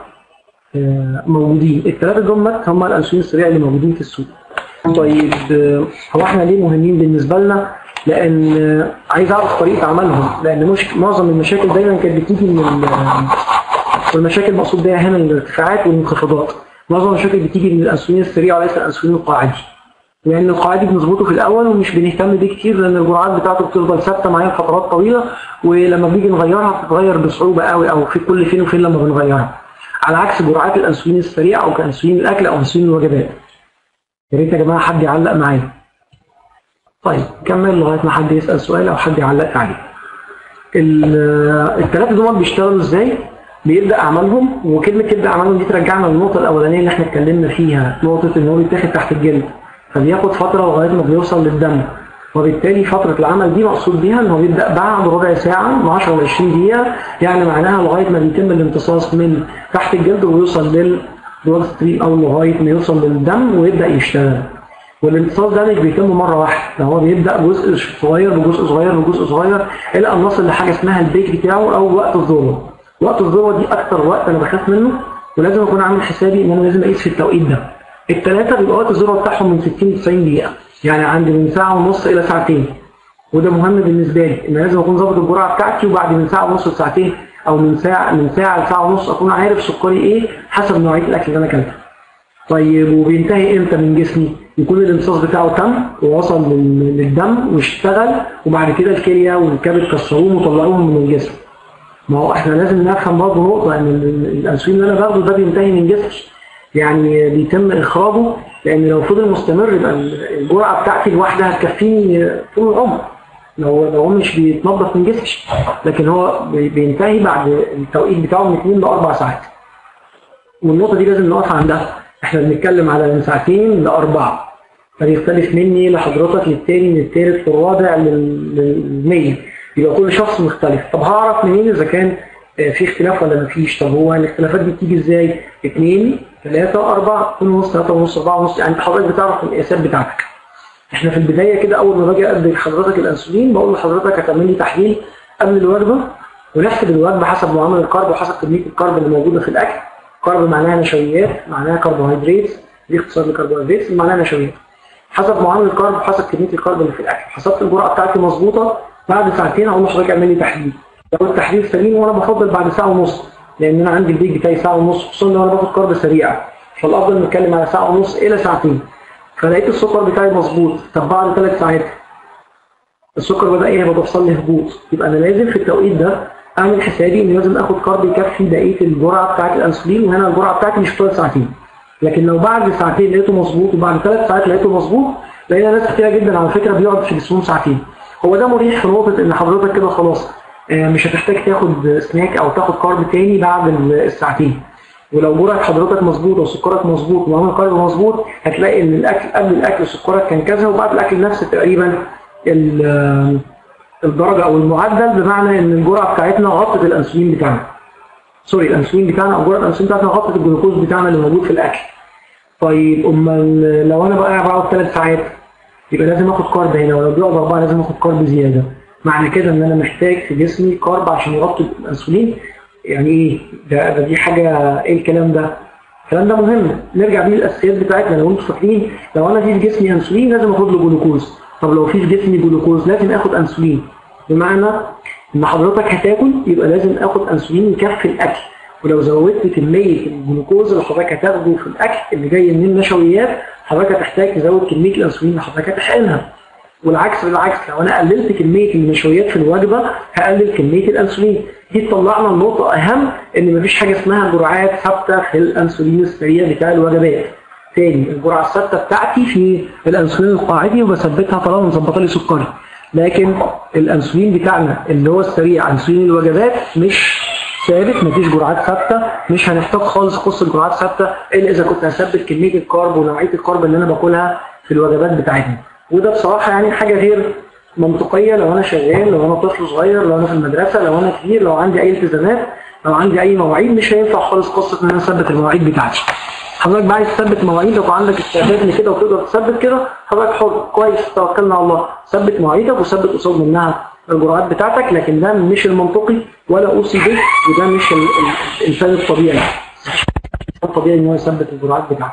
آه، موجودين الثلاثه دول هم الانسولين السريع اللي موجودين في السوق طيب آه، هو احنا ليه مهمين بالنسبه لنا لان آه، عايز اعرف طريقه عملهم لان مش معظم المشاكل دايما كانت بتيجي من ال- والمشاكل المقصود بيها هنا الارتفاعات والانخفاضات معظم المشاكل بتيجي من الانسولين السريع وليس الانسولين القاعدي لان القاعدي بنظبطه في الاول ومش بنهتم بيه كتير لان الجرعات بتاعته بتفضل ثابته معايا لفترات طويله ولما بنيجي نغيرها بتتغير بصعوبه قوي او في كل فين وفين لما بنغيرها على عكس جرعات الانسولين السريع او كانسولين الاكل او انسولين الوجبات يا ريت يا جماعه حد يعلق معايا طيب كمل لغايه ما حد يسال سؤال او حد يعلق عليه ال- الثلاثه دول بيشتغلوا ازاي بيبدا اعمالهم وكلمه يبدا اعمالهم دي ترجعنا للنقطه الاولانيه اللي احنا اتكلمنا فيها نقطه ان هو بيتاخد تحت الجلد فبياخد فتره لغايه ما بيوصل للدم وبالتالي فترة العمل دي مقصود بيها ان هو بيبدأ بعد ربع ساعة من 10 ل 20 دقيقة يعني معناها لغاية ما بيتم الامتصاص من تحت الجلد ويوصل للبلاد ستريم او لغاية ما يوصل للدم ويبدأ يشتغل والامتصاص ده مش بيتم مرة واحدة ده هو بيبدأ جزء صغير بجزء صغير بجزء صغير إلى أن نصل لحاجة اسمها البيك بتاعه أو وقت الذروة وقت الذروة دي أكتر وقت أنا بخاف منه ولازم أكون عامل حسابي إن أنا لازم أقيس في التوقيت ده الثلاثة بيبقى وقت الذروة بتاعهم من 60 ل 90 دقيقة يعني عندي من ساعة ونص إلى ساعتين وده مهم بالنسبة لي إن لازم أكون ظابط الجرعة بتاعتي وبعد من ساعة ونص لساعتين أو من ساعة من ساعة لساعة ونص أكون عارف سكري إيه حسب نوعية الأكل اللي أنا أكلته طيب وبينتهي امتى من جسمي يكون الامتصاص بتاعه تم ووصل لل- للدم واشتغل وبعد كده الكليه والكبد كسروهم وطلعوهم من الجسم ما هو احنا لازم نفهم برضه نقطه ان ال- الانسولين اللي انا باخده ده بينتهي من جسمي يعني بيتم اخراجه لان لو فضل مستمر يبقى ال- الجرعه بتاعتي الواحده هتكفيني طول العمر لو لو هو مش بيتنظف من جسمي لكن هو بي- بينتهي بعد التوقيت بتاعه من 2 ل 4 ساعات والنقطة دي لازم نقف عندها احنا بنتكلم على من ساعتين لأربعة فبيختلف مني لحضرتك للتاني للتالت للرابع لل- للمية يبقى كل شخص مختلف طب هعرف منين إذا كان آه، في اختلاف ولا مفيش طب هو الاختلافات دي بتيجي ازاي؟ اتنين تلاتة أربعة اتنين ونص تلاتة ونص أربعة ونص يعني انت حضرتك بتعرف القياسات بتاعتك احنا في البداية كده أول ما باجي أدي لحضرتك الأنسولين بقول لحضرتك هتعمل لي تحليل قبل الوجبة ونحسب الوجبة حسب معامل الكارب وحسب كمية الكارب اللي موجودة في الأكل كارب معناها نشويات معناها كربوهيدرات دي اختصار لكربوهيدرات معناها نشويات حسب معامل الكارب حسب كميه الكارب اللي في الاكل حسبت الجرعه بتاعتي مظبوطه بعد ساعتين هقول لحضرتك اعمل لي تحليل لو التحليل سليم وانا بفضل بعد ساعه ونص لان انا عندي البيك بتاعي ساعه ونص خصوصا لو انا باخد كارب سريعه فالافضل نتكلم على ساعه ونص الى ساعتين فلقيت السكر بتاعي مظبوط طب بعد ثلاث ساعات السكر بدا ايه بيحصل لي هبوط يبقى انا لازم في التوقيت ده اعمل حسابي ان لازم اخد كارب يكفي بقيه الجرعه بتاعت الانسولين وهنا الجرعه بتاعتي مش طول ساعتين لكن لو بعد ساعتين لقيته مظبوط وبعد ثلاث ساعات لقيته مظبوط لقينا ناس كتيره جدا على فكره بيقعد في جسمهم ساعتين هو ده مريح في نقطه ان حضرتك كده خلاص آه، مش هتحتاج تاخد سناك او تاخد كارب تاني بعد الساعتين ولو جرعه حضرتك مظبوط وسكرك مظبوط وعمل كارب مظبوط هتلاقي ان الاكل قبل الاكل سكرك كان كذا وبعد الاكل نفس تقريبا ال- آه، الدرجه او المعدل بمعنى ان الجرعه بتاعتنا غطت الانسولين بتاعنا سوري الانسولين بتاعنا او جرعه الانسولين بتاعتنا غطت الجلوكوز بتاعنا اللي موجود في الاكل طيب امال لو انا بقى بقعد ثلاث ساعات يبقى لازم اخد كارب هنا ولو بيقعد اربعه لازم اخد كارب زياده معنى كده ان انا محتاج في جسمي كارب عشان يغطي الانسولين يعني ايه ده, ده دي حاجه ايه الكلام ده الكلام ده مهم نرجع بيه للاساسيات بتاعتنا لو انتم فاكرين لو انا في جسمي انسولين لازم اخد له جلوكوز طب لو في جسمي جلوكوز لازم اخد انسولين بمعنى ان حضرتك هتاكل يبقى لازم اخد انسولين يكفي الاكل ولو زودت كميه الجلوكوز اللي حضرتك هتاخده في الاكل اللي جاي من النشويات حضرتك هتحتاج تزود كميه الانسولين اللي حضرتك هتحقنها والعكس بالعكس لو انا قللت كميه النشويات في الوجبه هقلل كميه الانسولين دي تطلعنا النقطه اهم ان مفيش حاجه اسمها جرعات ثابته في الانسولين السريع بتاع الوجبات تاني الجرعه الثابته بتاعتي في الانسولين القاعدي وبثبتها طالما مظبطه لي سكري لكن الانسولين بتاعنا اللي هو السريع انسولين الوجبات مش ثابت مفيش جرعات ثابته مش هنحتاج خالص قصه جرعات ثابته الا اذا كنت هثبت كميه الكارب ونوعيه الكارب اللي انا باكلها في الوجبات بتاعتنا وده بصراحه يعني حاجه غير منطقيه لو انا شغال لو انا طفل صغير لو انا في المدرسه لو انا كبير لو عندي اي التزامات لو عندي اي مواعيد مش هينفع خالص قصه ان انا اثبت المواعيد بتاعتي حضرتك بقى عايز تثبت مواعيدك وعندك استعداد لكده وتقدر تثبت كده حضرتك حر كويس توكلنا على الله ثبت مواعيدك وثبت قصاد منها الجرعات بتاعتك لكن ده مش المنطقي ولا اوصي به وده مش ال- ال- الانسان الطبيعي الانسان الطبيعي ان هو يثبت الجرعات بتاعته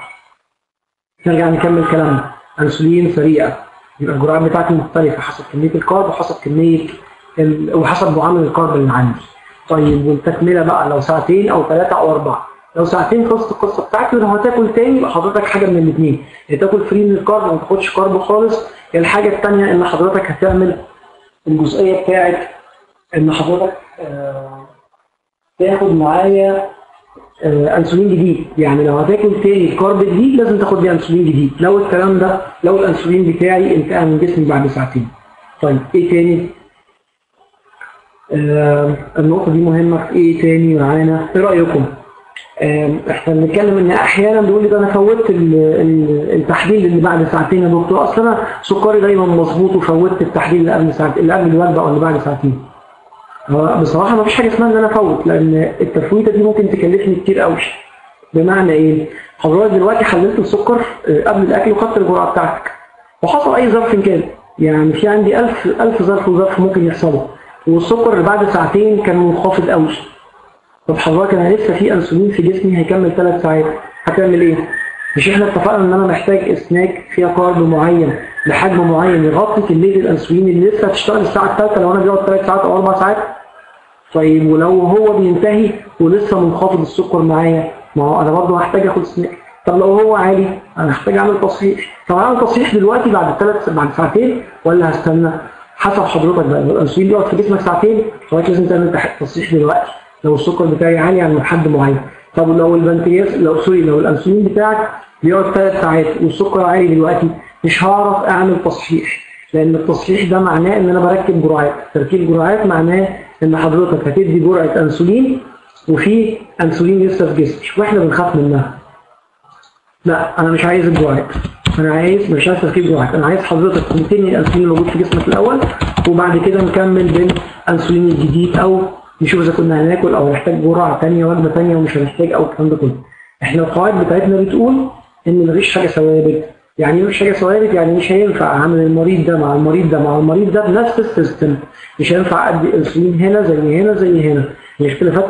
نرجع نكمل كلامنا انسولين سريع يبقى الجرعات بتاعتي مختلفه حسب كميه الكارب وحسب كميه ال... وحسب معامل الكارب اللي عندي طيب والتكمله بقى لو ساعتين او ثلاثه او اربعه لو ساعتين خلصت القصه بتاعتي ولو هتاكل تاني يبقى حضرتك حاجه من الاثنين يا تاكل فري من الكارب وما تاخدش كارب خالص يا الحاجه الثانيه ان حضرتك هتعمل الجزئيه بتاعت ان حضرتك آه، تاخد معايا آه، انسولين جديد يعني لو هتاكل تاني كارب جديد لازم تاخد لي انسولين جديد لو الكلام ده لو الانسولين بتاعي انتهى من جسمي بعد ساعتين طيب ايه تاني آه النقطه دي مهمه في ايه تاني معانا ايه رايكم آه، احنا بنتكلم ان احيانا بيقول لي ده انا فوتت ال- ال- التحليل اللي بعد ساعتين يا دكتور اصل انا سكري دايما مظبوط وفوتت التحليل اللي قبل ساعتين اللي قبل الوجبه او اللي بعد ساعتين هو بصراحه ما فيش حاجه اسمها ان انا افوت لان التفويته دي ممكن تكلفني كتير قوي بمعنى ايه حضرتك دلوقتي حللت السكر آه، قبل الاكل وخدت الجرعه بتاعتك وحصل اي ظرف كان يعني في عندي ألف ألف ظرف وظرف ممكن يحصلوا والسكر اللي بعد ساعتين كان منخفض قوي طب حضرتك انا لسه في انسولين في جسمي هيكمل ثلاث ساعات هتعمل ايه؟ مش احنا اتفقنا ان انا محتاج سناك فيها كارب معين بحجم معين يغطي كميه الانسولين اللي لسه هتشتغل الساعه الثالثه لو انا بيقعد ثلاث ساعات او اربع ساعات طيب ولو هو بينتهي ولسه منخفض السكر معايا ما هو انا برضه هحتاج اخد سناك طب لو هو عالي انا هحتاج اعمل تصحيح طب اعمل تصحيح دلوقتي بعد ثلاث بعد ساعتين ولا هستنى حسب حضرتك بقى لو الانسولين بيقعد في جسمك ساعتين حضرتك لازم تعمل تح- تصحيح دلوقتي لو السكر بتاعي عالي عن حد معين طب لو البنكرياس لو سوري لو الانسولين بتاعك بيقعد ثلاث ساعات والسكر عالي دلوقتي مش هعرف اعمل تصحيح لان التصحيح ده معناه ان انا بركب جرعات تركيب جرعات معناه ان حضرتك هتدي جرعه انسولين وفي انسولين لسه في جسمك واحنا بنخاف منها لا انا مش عايز الجرعات انا عايز مش عايز تركيب جرعات انا عايز حضرتك تنتهي الانسولين الموجود في جسمك الاول وبعد كده نكمل بالانسولين الجديد او نشوف اذا كنا هناكل او نحتاج جرعه ثانيه وجبه ثانيه ومش هنحتاج او الكلام ده كله احنا القواعد بتاعتنا بتقول ان مفيش حاجه ثوابت يعني ايه مفيش حاجه ثوابت يعني مش هينفع اعمل المريض ده مع المريض ده مع المريض ده بنفس السيستم مش هينفع ادي انسولين هنا زي هنا زي هنا الاختلافات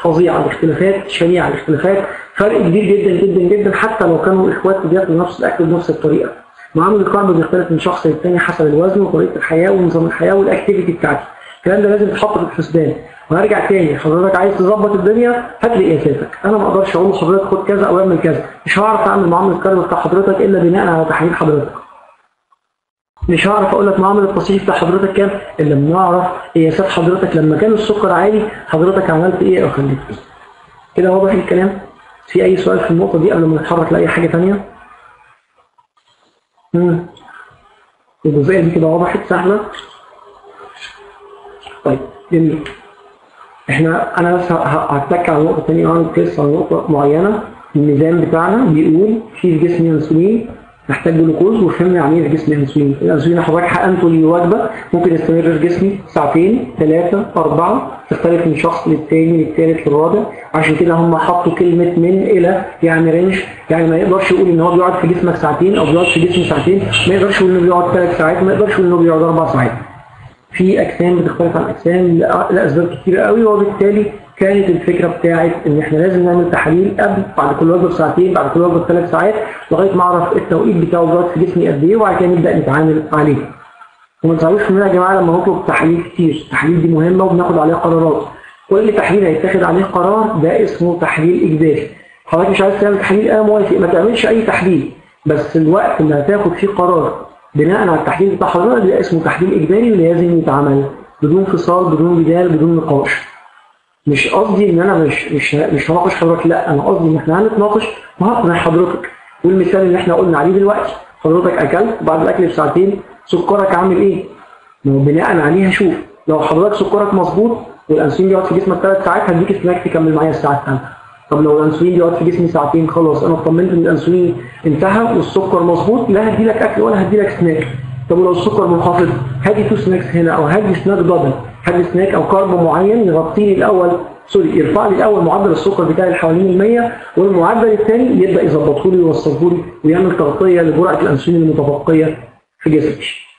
فظيعه الاختلافات شنيعه الاختلافات فرق كبير جدا جدا جدا حتى لو كانوا اخوات بياكلوا نفس الاكل بنفس الطريقه معامل الكرب بيختلف من شخص للتاني حسب الوزن وطريقه الحياه ونظام الحياه والاكتيفيتي بتاعتي الكلام ده لازم يتحط في الحسبان وهرجع تاني حضرتك عايز تظبط الدنيا هات لي قياساتك انا ما اقدرش اقول لحضرتك خد كذا او اعمل كذا مش هعرف اعمل معامل الكرب بتاع حضرتك الا بناء على تحليل حضرتك مش هعرف اقول لك معامل التصحيح بتاع حضرتك كام الا لما اعرف قياسات حضرتك لما كان السكر عالي حضرتك عملت ايه او خليت ايه كده واضح الكلام في اي سؤال في النقطه دي قبل ما نتحرك لاي حاجه ثانيه امم الجزئيه دي كده وضحت سهله طيب جميل احنا انا بس ه- ه- هتك على نقطه ثانيه وهعمل قصه على نقطه معينه الميزان بتاعنا بيقول في في جسمي انسولين محتاج جلوكوز وفهمنا يعني ايه في جسمي انسولين الانسولين حضرتك حقنته للوجبه ممكن يستمر في جسمي ساعتين ثلاثه اربعه تختلف من شخص للتاني للتالت للرابع عشان كده هم حطوا كلمه من الى يعني رينج يعني ما يقدرش يقول ان هو بيقعد في جسمك ساعتين او بيقعد في جسمي ساعتين ما يقدرش يقول انه بيقعد ثلاث ساعات ما يقدرش يقول انه بيقعد اربع ساعات في اجسام بتختلف عن اجسام لأ- لاسباب كتيره قوي وبالتالي كانت الفكره بتاعت ان احنا لازم نعمل تحاليل قبل بعد كل وجبه بساعتين بعد كل وجبه بثلاث ساعات لغايه ما اعرف التوقيت بتاعه بيقعد في جسمي قد ايه وبعد كده نبدا نتعامل عليه. وما تزعلوش مننا يا جماعه لما نطلب تحاليل كتير، التحاليل دي مهمه وبناخد عليها قرارات. كل تحليل هيتاخد عليه قرار ده اسمه تحليل اجباري. حضرتك مش عايز تعمل تحليل انا موافق ما تعملش اي تحليل بس الوقت اللي هتاخد فيه قرار بناء على التحليل بتاع حضرتك ده اسمه تحليل اجباري ولازم يتعمل بدون فصال بدون جدال بدون نقاش. مش قصدي ان انا مش مش مش هناقش حضرتك لا انا قصدي ان احنا هنتناقش وهقنع حضرتك والمثال اللي احنا قلنا عليه دلوقتي حضرتك اكلت بعد الاكل بساعتين سكرك عامل ايه؟ ما هو بناء عليه هشوف لو حضرتك سكرك مظبوط والانسولين بيقعد في جسمك ثلاث ساعات هديك سناك تكمل معايا الساعه الثالثه طب لو الانسولين بيقعد في جسمي ساعتين خلاص انا اطمنت ان الانسولين انتهى والسكر مظبوط لا هدي لك اكل ولا هدي لك سناك طب ولو السكر منخفض هدي تو سناكس هنا او هدي سناك دبل هدي سناك او كارب معين يغطي لي الاول سوري يرفع لي الاول معدل السكر بتاعي لحوالين ال 100 والمعدل الثاني يبدا يظبطه لي ويوصفه لي ويعمل تغطيه لجرعه الانسولين المتبقيه في جسمي.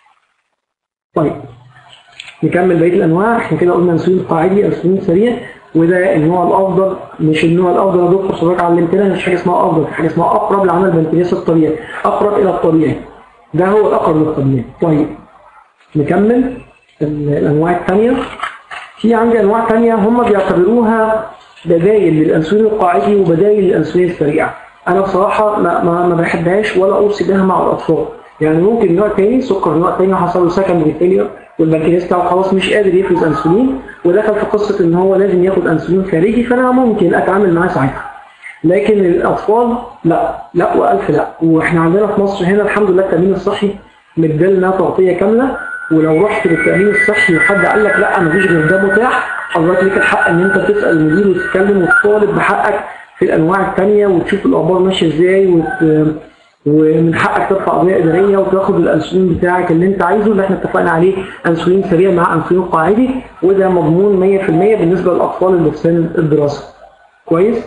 طيب نكمل بقيه الانواع احنا كده قلنا انسولين قاعدي انسولين سريع وده النوع الافضل مش النوع الافضل يا دكتور حضرتك علمتنا مش حاجه اسمها افضل في حاجه اسمها اقرب لعمل البنكرياس الطبيعي اقرب الى الطبيعي ده هو الاقرب للطبيعي طيب نكمل ال- الانواع الثانيه في عندي انواع ثانيه هم بيعتبروها بدايل للانسولين القاعدي وبدايل للانسولين السريع انا بصراحه ما, ما, ما بحبهاش ولا اوصي بها مع الاطفال يعني ممكن نوع تاني سكر نوع تاني حصل له سكندري فيلير والبنكرياس بتاعه خلاص مش قادر يفرز انسولين ودخل في قصه ان هو لازم ياخد انسولين خارجي فانا ممكن اتعامل معاه ساعتها لكن الاطفال لا لا والف لا واحنا عندنا في مصر هنا الحمد لله التامين الصحي مديلنا تغطيه كامله ولو رحت للتامين الصحي وحد قال لك لا مفيش غير ده متاح حضرتك ليك الحق ان انت تسال المدير وتتكلم وتطالب بحقك في الانواع الثانيه وتشوف الاخبار ماشيه ازاي وت... ومن حقك ترفع قضيه اداريه وتاخد الانسولين بتاعك اللي انت عايزه اللي احنا اتفقنا عليه انسولين سريع مع انسولين قاعدي وده مضمون 100% بالنسبه للاطفال اللي في سن الدراسه. كويس؟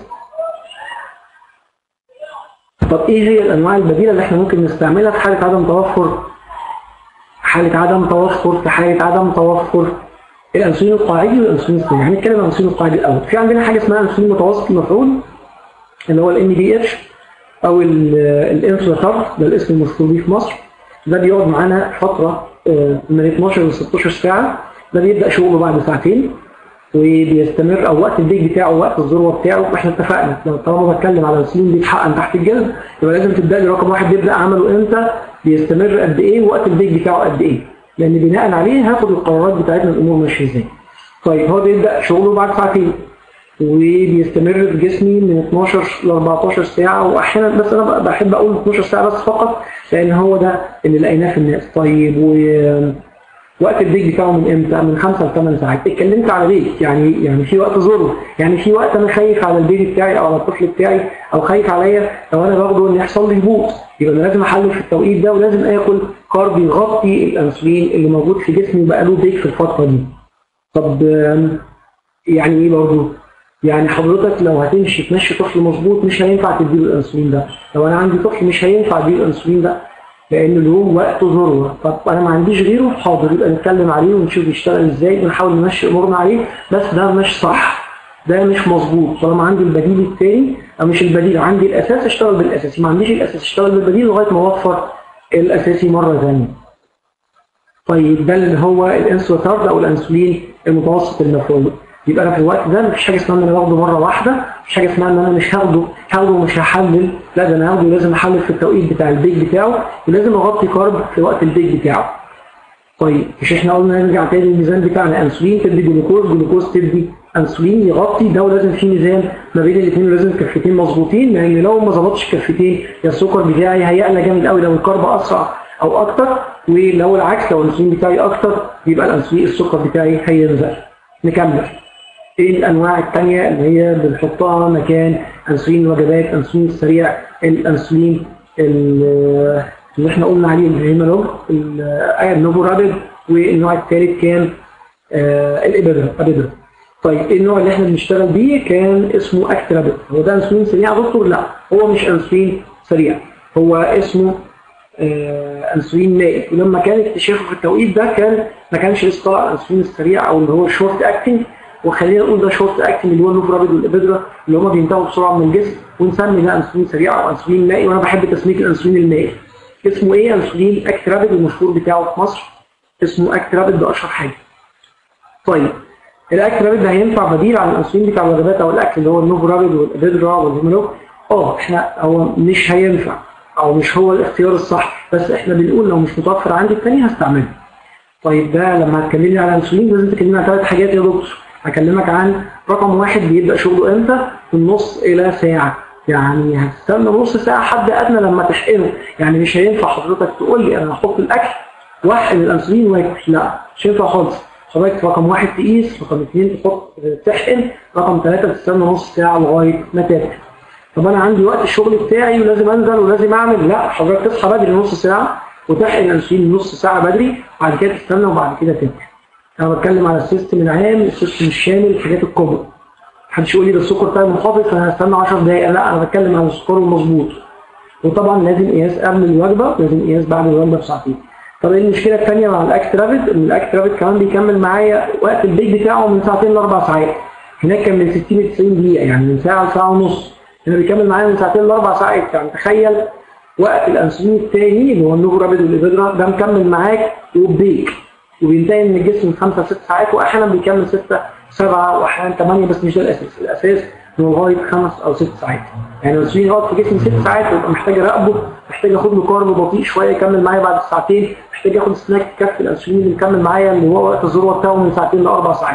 طب ايه هي الانواع البديله اللي احنا ممكن نستعملها في حاله عدم توفر حاله عدم توفر في حاله عدم توفر الانسولين القاعدي والانسولين السريع هنتكلم عن الانسولين القاعدي الاول في عندنا حاجه اسمها انسولين متوسط المفعول اللي هو الان دي اتش او الانسولين ده الاسم المشهور بيه في مصر ده بيقعد معانا فتره آه، من 12 ل 16 ساعه ده بيبدا شغله بعد ساعتين وبيستمر او وقت البيك بتاعه وقت الذروه بتاعه احنا اتفقنا لو طالما بتكلم على انسولين بيتحقن تحت الجلد يبقى لازم تبدا لي رقم واحد بيبدا عمله امتى بيستمر قد ايه وقت البيك بتاعه قد ايه لان بناء عليه هاخد القرارات بتاعتنا الامور ماشيه ازاي طيب هو بيبدا شغله بعد ساعتين وبيستمر في جسمي من 12 ل 14 ساعة وأحيانا بس أنا بحب أقول 12 ساعة بس فقط لأن هو ده اللي لقيناه في الناس طيب و وقت البيك بتاعه من امتى؟ من 5 ل 8 ساعات، اتكلمت على بيك يعني يعني في وقت ذروه، يعني في وقت انا خايف على البيبي بتاعي او على الطفل بتاعي او خايف عليا لو انا باخده ان يحصل لي هبوط، يبقى انا لازم احلل في التوقيت ده ولازم اكل كارب يغطي الانسولين اللي موجود في جسمي بقى له بيك في الفتره دي. طب آم، يعني ايه برضه؟ يعني حضرتك لو هتمشي تمشي طفل مظبوط مش هينفع تديله الانسولين ده، لو انا عندي طفل مش هينفع اديله الانسولين ده لان له وقت ذروه، طب انا ما عنديش غيره حاضر يبقى نتكلم عليه ونشوف يشتغل ازاي ونحاول نمشي امورنا عليه بس ده مش صح. ده مش مظبوط طالما عندي البديل الثاني او مش البديل عندي الاساس اشتغل بالاساسي ما عنديش الاساس اشتغل بالبديل لغايه ما اوفر الاساسي مره ثانيه طيب ده اللي هو الانسوليتارد او الانسولين المتوسط المفعول يبقى انا في الوقت ده مفيش حاجه اسمها ان انا باخده مره واحده مفيش حاجه اسمها ان انا مش هاخده هاخده ومش هحلل لا ده انا هاخده لازم احلل في التوقيت بتاع البيك بتاعه ولازم اغطي كارب في وقت البيك بتاعه طيب مش احنا قلنا نرجع تاني الميزان بتاعنا انسولين تدي جلوكوز جلوكوز تدي انسولين يغطي ده ولازم في ميزان ما بين الاثنين ولازم الكفتين مظبوطين لان لو ما ظبطش الكفتين يا السكر بتاعي هيعلى جامد قوي لو الكارب اسرع او اكتر ولو العكس لو الانسولين بتاعي اكتر يبقى الانسولين السكر بتاعي هينزل نكمل ايه الانواع الثانيه اللي هي بنحطها مكان انسولين الوجبات انسولين السريع الانسولين ال- اللي احنا قلنا عليه الهيمالوج النوفو رابيد والنوع الثالث كان آه، الابيدرا ابيدرا طيب ايه النوع اللي احنا بنشتغل بيه كان اسمه اكت رابيد هو ده انسولين سريع يا دكتور لا هو مش انسولين سريع هو اسمه آه، انسولين مائي ولما كان اكتشافه في التوقيت ده كان ما كانش لسه طلع الانسولين السريع او اللي هو الشورت اكتنج وخلينا نقول ده شورت اكتنج اللي هو النوفرابيد والابيدرا اللي هم بينتهوا بسرعه من الجسم ونسمي ده انسولين سريع او انسولين مائي وانا بحب تسميه الانسولين المائي اسمه ايه انسولين اكترابيد المشهور بتاعه في مصر اسمه اكترابيد ده اشهر حاجه طيب الاكترابيد ده هينفع بديل عن الانسولين بتاع الوجبات او الاكل اللي هو النوفرابيد والابيدرا والهيمولوج اه احنا هو مش هينفع او مش هو الاختيار الصح بس احنا بنقول لو مش متوفر عندي التاني هستعمله طيب ده لما هتكلمني على الانسولين لازم تكلمني عن ثلاث حاجات يا دكتور هكلمك عن رقم واحد بيبدا شغله امتى من نص الى ساعه يعني هتستنى نص ساعه حد ادنى لما تحقنه يعني مش هينفع حضرتك تقول لي انا هحط الاكل واحقن الانسولين واكل لا مش هينفع خالص حضرتك رقم واحد تقيس رقم اثنين تحط تحقن رقم ثلاثه تستنى نص ساعه لغايه ما تاكل طب انا عندي وقت الشغل بتاعي ولازم انزل ولازم اعمل لا حضرتك تصحى بدري نص ساعه وتحقن الانسولين نص ساعه بدري وبعد كده تستنى وبعد كده تاكل انا بتكلم على السيستم العام السيستم الشامل الحاجات الكبرى محدش يقول لي ده السكر بتاعي منخفض فانا هستنى 10 دقائق لا انا بتكلم عن السكر المظبوط وطبعا لازم قياس قبل الوجبه ولازم قياس بعد الوجبه بساعتين طب ايه المشكله الثانيه مع الاكت رابid ان الاكت رابid كمان بيكمل معايا وقت البيك بتاعه من ساعتين لاربع ساعات هناك كان من 60 ل 90 دقيقه يعني من ساعه لساعه ونص هنا بيكمل معايا من ساعتين لاربع ساعات يعني تخيل وقت الانسولين الثاني اللي هو النوفو رابيد والابيدرا ده مكمل معاك وبيك وبينتهي من الجسم من 5 ل 6 ساعات واحيانا بيكمل 6 7 واحيانا 8 بس مش ده الاساس الاساس انه لغايه 5 او 6 ساعات يعني الانسولين يقعد في جسمي 6 ساعات ويبقى محتاج اراقبه محتاج اخد له كارب بطيء شويه يكمل معايا بعد ساعتين محتاج اخد سناك كف الانسولين اللي مكمل معايا اللي هو وقت الذروه بتاعه من ساعتين لاربع ساعات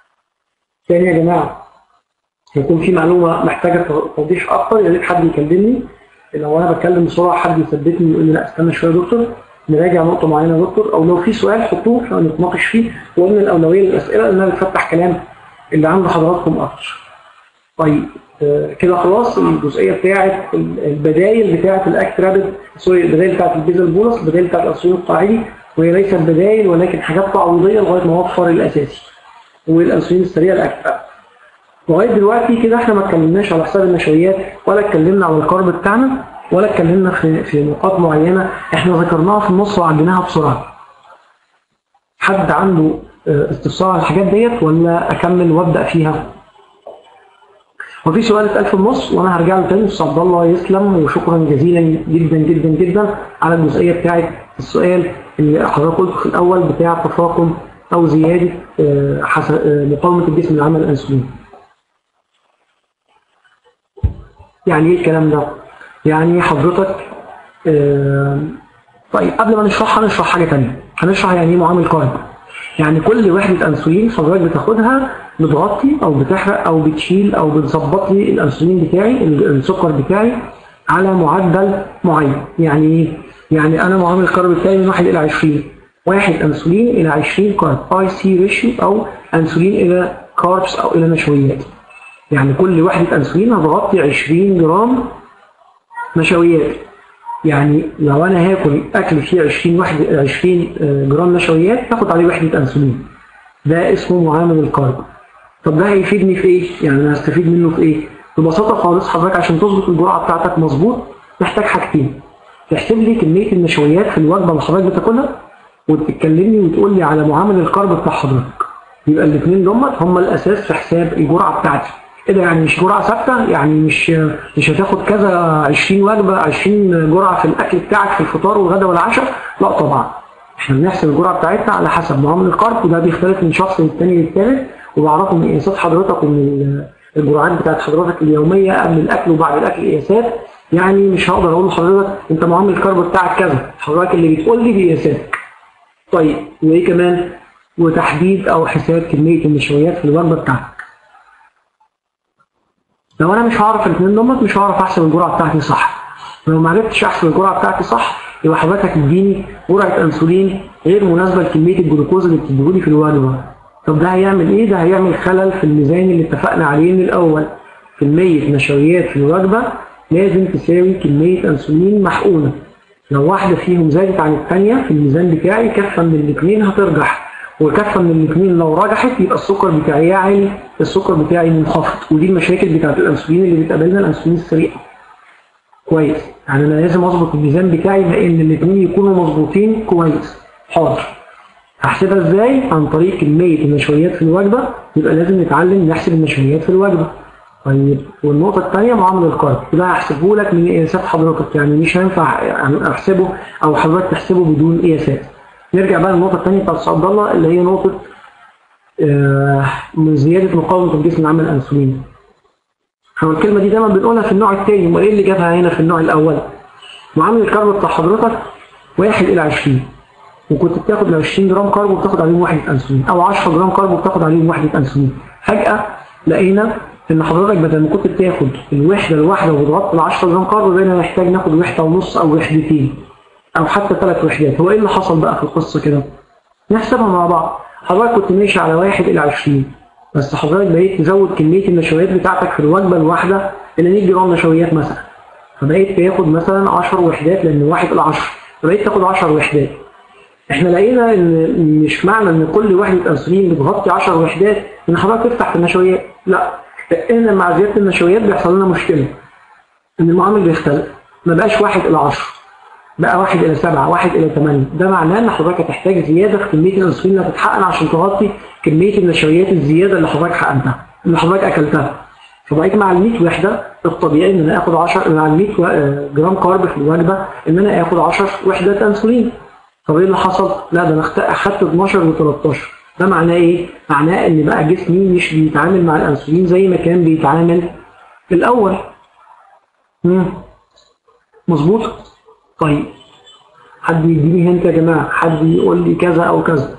تاني يا جماعه هيكون في معلومه محتاجه توضيح اكتر يا ريت حد يكلمني لو انا بتكلم بسرعه حد يثبتني ويقول لي لا استنى شويه يا دكتور نراجع نقطه معينه يا دكتور او لو في سؤال حطوه عشان نتناقش فيه وقلنا الاولويه للاسئله انها بتفتح كلام اللي عند حضراتكم اكتر. طيب آه، كده خلاص الجزئيه بتاعه البدايل بتاعه الاكت رابد سوري البدايل بتاعه البيزل بولس البدايل بتاعه الانسولين القاعدي وهي ليست بدايل ولكن حاجات تعويضيه لغايه ما اوفر الاساسي والانسولين السريع الاكت رابد. لغايه دلوقتي كده احنا ما اتكلمناش على حساب النشويات ولا اتكلمنا على الكارب بتاعنا ولا اتكلمنا في في نقاط معينه احنا ذكرناها في النص وعديناها بسرعه. حد عنده اه، استفسار على الحاجات ديت ولا اكمل وابدا فيها؟ وفي سؤال اتقال في النص وانا هرجع له تاني استاذ عبد الله يسلم وشكرا جزيلا جدا جدا جدا على الجزئيه بتاعت السؤال اللي حضرتك قلته في الاول بتاع تفاقم او زياده اه، حس- اه، مقاومه الجسم لعمل الانسولين. يعني ايه الكلام ده؟ يعني حضرتك آه، طيب قبل ما نشرحها نشرح حاجه ثانيه هنشرح يعني ايه معامل كارب يعني كل وحده انسولين حضرتك بتاخدها بتغطي او بتحرق او بتشيل او بتظبط لي الانسولين بتاعي ال- السكر بتاعي على معدل معين يعني ايه؟ يعني انا معامل الكارب بتاعي من 1 الى 20 واحد انسولين الى 20 كارب اي سي ريشيو او انسولين الى كاربس او الى نشويات يعني كل وحدة أنسولين هتغطي 20 جرام نشويات يعني لو أنا هاكل أكل فيه 20 وحدة 20 جرام نشويات هاخد عليه وحدة أنسولين ده اسمه معامل الكارب طب ده هيفيدني في إيه؟ يعني أنا هستفيد منه في إيه؟ ببساطة خالص حضرتك عشان تظبط الجرعة بتاعتك مظبوط محتاج حاجتين تحسب لي كمية النشويات في الوجبة اللي حضرتك بتاكلها وتتكلمني وتقول لي على معامل الكارب بتاع حضرتك يبقى الاثنين دمت هم الاساس في حساب الجرعه بتاعتي ايه ده يعني مش جرعه ثابته يعني مش مش هتاخد كذا 20 وجبه 20 جرعه في الاكل بتاعك في الفطار والغداء والعشاء لا طبعا احنا بنحسب الجرعه بتاعتنا على حسب معامل الكارب وده بيختلف من شخص للتاني للتالت وبعرفه من قياسات حضرتك ومن الجرعات بتاعت حضرتك اليوميه قبل الاكل وبعد الاكل قياسات يعني مش هقدر اقول لحضرتك انت معامل الكارب بتاعك كذا حضرتك اللي بتقول لي بقياساتك طيب وايه كمان وتحديد او حساب كميه النشويات في الوجبه بتاعتك لو انا مش هعرف الاثنين دول مش هعرف احسب الجرعه بتاعتي صح لو ما عرفتش احسب الجرعه بتاعتي صح يبقى حضرتك تديني جرعه انسولين غير مناسبه لكميه الجلوكوز اللي بتديهولي في الوجبه طب ده هيعمل ايه ده هيعمل خلل في الميزان اللي اتفقنا عليه من الاول كميه نشويات في الوجبه لازم تساوي كميه انسولين محقونه لو واحده فيهم زادت عن الثانيه في الميزان بتاعي كفه من الاثنين هترجح وكفه من الاثنين لو رجحت يبقى السكر بتاعي عالي السكر بتاعي منخفض ودي المشاكل بتاعت الانسولين اللي بتقابلنا الانسولين السريع كويس يعني انا لازم اظبط الميزان بتاعي لان الاثنين يكونوا مظبوطين كويس حاضر هحسبها ازاي عن طريق كميه النشويات في الوجبه يبقى لازم نتعلم نحسب النشويات في الوجبه طيب والنقطة الثانية معامل الكارب ده هحسبه لك من قياسات حضرتك يعني مش هينفع يعني احسبه او حضرتك تحسبه بدون قياسات نرجع بقى للنقطة الثانية بتاعت عبد الله اللي هي نقطة آه زيادة مقاومة الجسم لعمل الأنسولين. هو الكلمة دي دايما بنقولها في النوع الثاني امال ايه اللي جابها هنا في النوع الأول؟ معامل الكارب بتاع حضرتك 1 إلى 20 وكنت بتاخد ال 20 جرام كارب وبتاخد عليهم وحدة أنسولين أو 10 جرام كارب وبتاخد عليهم وحدة أنسولين. فجأة لقينا إن حضرتك بدل ما كنت بتاخد الوحدة الواحدة وتغطي ال 10 جرام كارب بقينا محتاج ناخد وحدة ونص أو وحدتين. او حتى ثلاث وحدات هو ايه اللي حصل بقى في القصه كده نحسبها مع بعض حضرتك كنت ماشي على واحد الى 20 بس حضرتك بقيت تزود كميه النشويات بتاعتك في الوجبه الواحده الى 100 جرام نشويات مثلا فبقيت تاخد مثلا 10 وحدات لان واحد الى 10 فبقيت تاخد 10 وحدات احنا لقينا ان مش معنى ان كل وحده انسولين بتغطي 10 وحدات ان حضرتك تفتح في النشويات لا لان مع زياده النشويات بيحصل لنا مشكله ان المعامل بيختلف ما بقاش واحد الى 10 بقى واحد إلى سبعة واحد إلى ثمانية ده معناه إن حضرتك هتحتاج زيادة في كمية الأنسولين اللي هتتحقن عشان تغطي كمية النشويات الزيادة اللي حضرتك حقنتها اللي حضرتك أكلتها فبقيت مع ال 100 وحدة الطبيعي إن أنا آخد 10 مع ال 100 جرام كارب في الوجبة إن أنا آخد 10 وحدات أنسولين طب إيه اللي حصل؟ لا ده أنا أخدت 12 و13 ده معناه إيه؟ معناه إن بقى جسمي مش بيتعامل مع الأنسولين زي ما كان بيتعامل في الأول. مم. مظبوط؟ طيب حد يديني هنت يا جماعة حد يقول لي كذا أو كذا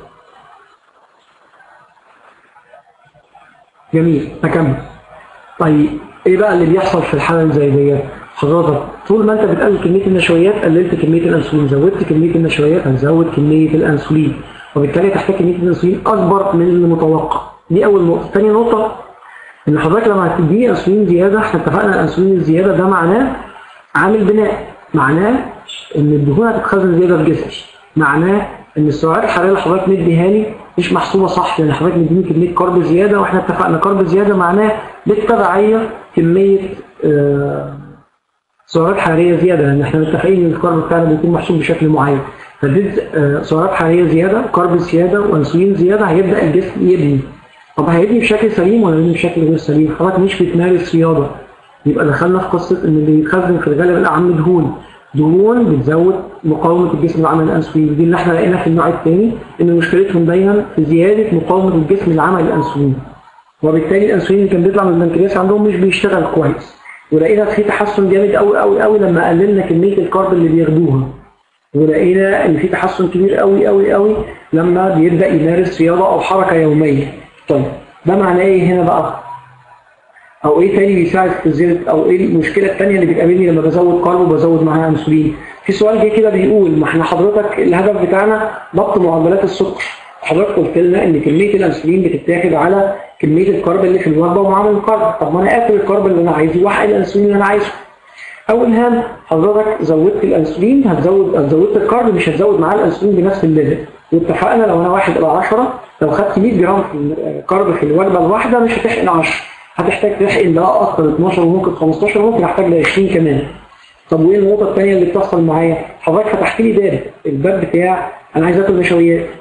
جميل نكمل طيب ايه بقى اللي بيحصل في الحالة اللي زي ديت حضرتك طول ما انت بتقلل كمية النشويات قللت كمية الانسولين زودت كمية النشويات هتزود كمية الانسولين وبالتالي تحتاج كمية الانسولين اكبر من المتوقع دي اول نقطة ثاني نقطة ان حضرتك لما هتديني انسولين زيادة احنا اتفقنا الانسولين الزيادة ده معناه عامل بناء معناه ان الدهون هتتخزن زياده في جسمي معناه ان السعرات الحراريه اللي حضرتك مديها لي مش محسوبه صح لان حضرتك مديني كميه كارب زياده واحنا اتفقنا كارب زياده معناه بالتبعيه كميه آه سعرات حراريه زياده لان احنا متفقين ان الكارب بتاعنا بيكون محسوب بشكل معين فديت آه سعرات حراريه زياده كارب زياده وانسولين زياده هيبدا الجسم يبني طب هيبني بشكل سليم ولا يبني بشكل غير سليم حضرتك مش بتمارس رياضه يبقى دخلنا في قصه ان اللي بيتخزن في الغالب الاعم دهون دهون بتزود مقاومة الجسم لعمل الأنسولين دي اللي احنا لقينا في النوع الثاني إن مشكلتهم دايما في زيادة مقاومة الجسم لعمل الأنسولين وبالتالي الأنسولين اللي كان بيطلع من البنكرياس عندهم مش بيشتغل كويس ولقينا في تحسن جامد قوي قوي قوي لما قللنا كمية الكارب اللي بياخدوها ولقينا إن في تحسن كبير قوي قوي قوي لما بيبدأ يمارس رياضة أو حركة يومية طيب ده معناه إيه هنا بقى؟ او ايه تاني بيساعد في زياده او ايه المشكله الثانيه اللي بتقابلني لما بزود كارب وبزود معاها انسولين في سؤال جه كده بيقول ما احنا حضرتك الهدف بتاعنا ضبط معدلات السكر حضرتك قلت لنا ان كميه الانسولين بتتاخد على كميه الكارب اللي في الوجبه ومعامل الكارب طب ما انا اكل الكارب اللي انا عايزه واحقن الانسولين اللي انا عايزه اول هام حضرتك زودت الانسولين هتزود زودت الكارب مش هتزود معاه الانسولين بنفس الليفل واتفقنا لو انا واحد الى 10 لو خدت 100 جرام كارب في الوجبه الواحده مش هتحقن 10 هتحتاج تحقن بقى اكتر 12 وممكن 15 وممكن احتاج ل 20 كمان طب وايه النقطه الثانيه اللي بتحصل معايا حضرتك فتحت لي باب الباب بتاع انا عايز اكل نشويات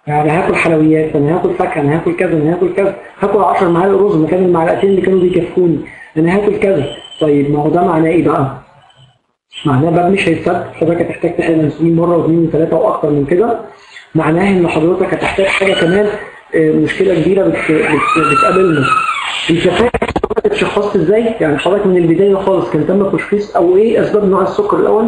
يعني هاكل حلويات انا هاكل فاكهه انا هاكل كذا انا هاكل كذا هاكل 10 معالق رز مكان المعلقتين اللي كانوا بيكفوني انا هاكل كذا طيب ما هو ده معناه ايه بقى؟ معناه بقى مش هيتسد حضرتك هتحتاج تحقن انسولين مره واثنين وثلاثه واكتر من كده معناه ان حضرتك هتحتاج حاجه كمان آه، مشكله كبيره بت... بت... بتقابلنا انت فاكر حضرتك اتشخصت ازاي؟ يعني حضرتك من البدايه خالص كان تم تشخيص او ايه اسباب نوع السكر الاول؟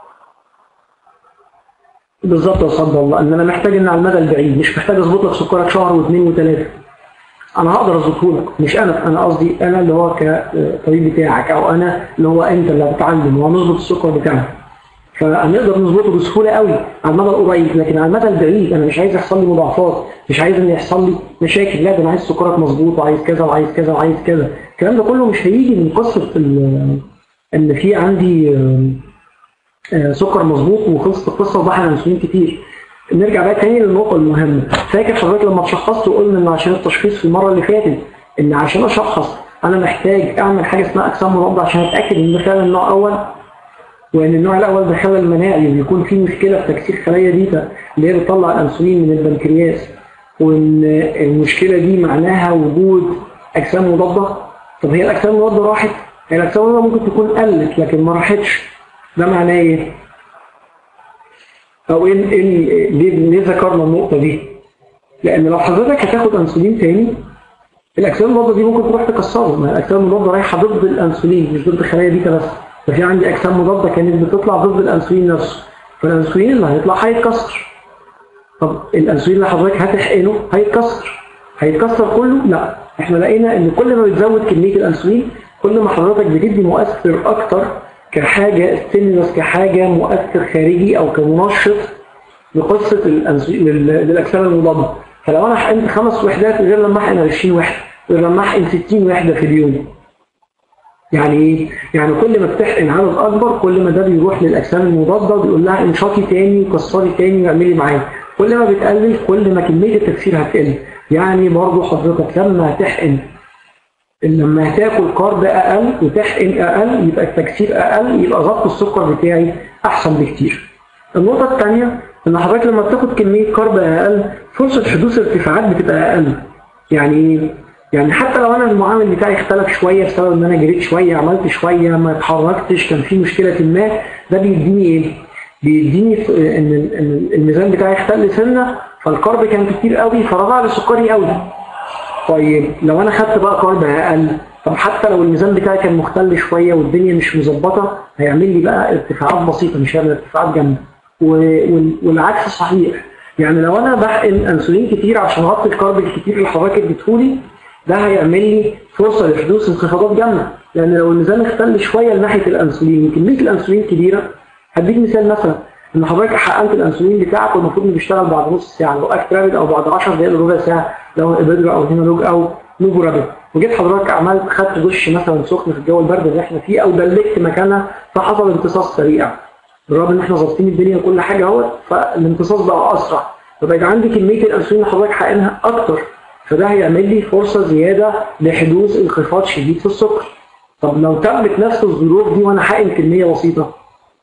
بالظبط يا صد الله ان انا محتاج ان على المدى البعيد مش محتاج اظبط لك سكرك شهر واثنين وثلاثه انا هقدر اظبطه لك مش انا انا قصدي انا اللي هو كطبيب بتاعك او انا اللي هو انت اللي هتتعلم وهنظبط السكر بتاعك فهنقدر نظبطه بسهوله قوي على المدى القريب لكن على المدى البعيد انا مش عايز يحصل لي مضاعفات مش عايز ان يحصل لي مشاكل لا ده انا عايز سكرك مظبوط وعايز كذا وعايز كذا وعايز كذا الكلام ده كله مش هيجي من قصه ال- ان في عندي آه، آه، سكر مظبوط وخلصت القصه وبحر انسولين كتير نرجع بقى تاني للنقطه المهمه فاكر حضرتك لما تشخصت وقلنا ان عشان التشخيص في المره اللي فاتت ان عشان اشخص انا محتاج اعمل حاجه اسمها اجسام مضاده عشان اتاكد ان ده فعلا النوع الاول وان النوع الاول ده خلل مناعي ويكون في مشكله في تكسير خلايا بيتا اللي هي بتطلع الانسولين من البنكرياس وان المشكله دي معناها وجود اجسام مضاده طب هي الاجسام المضاده راحت هي الاجسام المضاده ممكن تكون قلت لكن ما راحتش ده معناه ايه؟ او ايه ايه ليه ليه ذكرنا النقطه دي؟ لان لو حضرتك هتاخد انسولين تاني الاجسام المضاده دي ممكن تروح تكسره ما الاجسام المضاده رايحه ضد الانسولين مش ضد خلايا بيتا بس ففي عندي اجسام مضاده كانت بتطلع ضد الانسولين نفسه فالانسولين اللي هيطلع هيتكسر طب الانسولين اللي حضرتك هتحقنه هيتكسر هيتكسر كله لا احنا لقينا ان كل ما بتزود كميه الانسولين كل ما حضرتك بتدي مؤثر اكتر كحاجه ستيمولس كحاجه مؤثر خارجي او كمنشط لقصه الانسولين لل- للاجسام المضاده فلو انا حقنت خمس وحدات غير لما احقن 20 وحده غير لما احقن 60 وحده في اليوم يعني ايه؟ يعني كل ما بتحقن عدد اكبر كل ما ده بيروح للاجسام المضاده بيقول لها انشطي تاني وكسري تاني واعملي معايا كل ما بتقلل كل ما كميه التكسير هتقل يعني برضو حضرتك لما هتحقن لما هتاكل كارب اقل وتحقن اقل يبقى التكسير اقل يبقى ضبط السكر بتاعي احسن بكتير النقطه الثانيه ان حضرتك لما بتاخد كميه كارب اقل فرصه حدوث ارتفاعات بتبقى اقل يعني ايه؟ يعني حتى لو انا المعامل بتاعي اختلف شويه بسبب ان انا جريت شويه عملت شويه ما اتحركتش كان في مشكله ما ده بيديني ايه؟ بيديني ف- ان ال- إن الميزان بتاعي اختل سنه فالكارب كان كتير قوي فرجع لي سكري قوي طيب لو انا خدت بقى كارب اقل طب حتى لو الميزان بتاعي كان مختل شويه والدنيا مش مظبطه هيعمل لي بقى ارتفاعات بسيطه مش هيعمل ارتفاعات جامده و- وال- والعكس صحيح يعني لو انا بحقن انسولين كتير عشان اغطي الكارب الكتير اللي حضرتك اديتهولي ده هيعمل لي فرصه لحدوث انخفاضات جامده لان لو الميزان اختل شويه لناحيه الانسولين وكميه الانسولين كبيره هديك مثال مثلا ان حضرتك حقنت الانسولين بتاعك والمفروض انه بيشتغل بعد نص ساعه لو اكترابيد او بعد 10 دقائق لربع ساعه لو ابيدرا او هيمولوج او نوفورابيد وجيت حضرتك عملت خدت دش مثلا سخن في الجو البرد اللي احنا فيه او دلكت مكانها فحصل امتصاص سريع بالرغم ان احنا ظابطين الدنيا وكل حاجه اهوت فالامتصاص بقى اسرع فبقى عندي كميه الانسولين اللي حضرتك حقنها اكتر فده هيعمل لي فرصه زياده لحدوث انخفاض شديد في السكر طب لو تمت نفس الظروف دي وانا حقن كميه بسيطه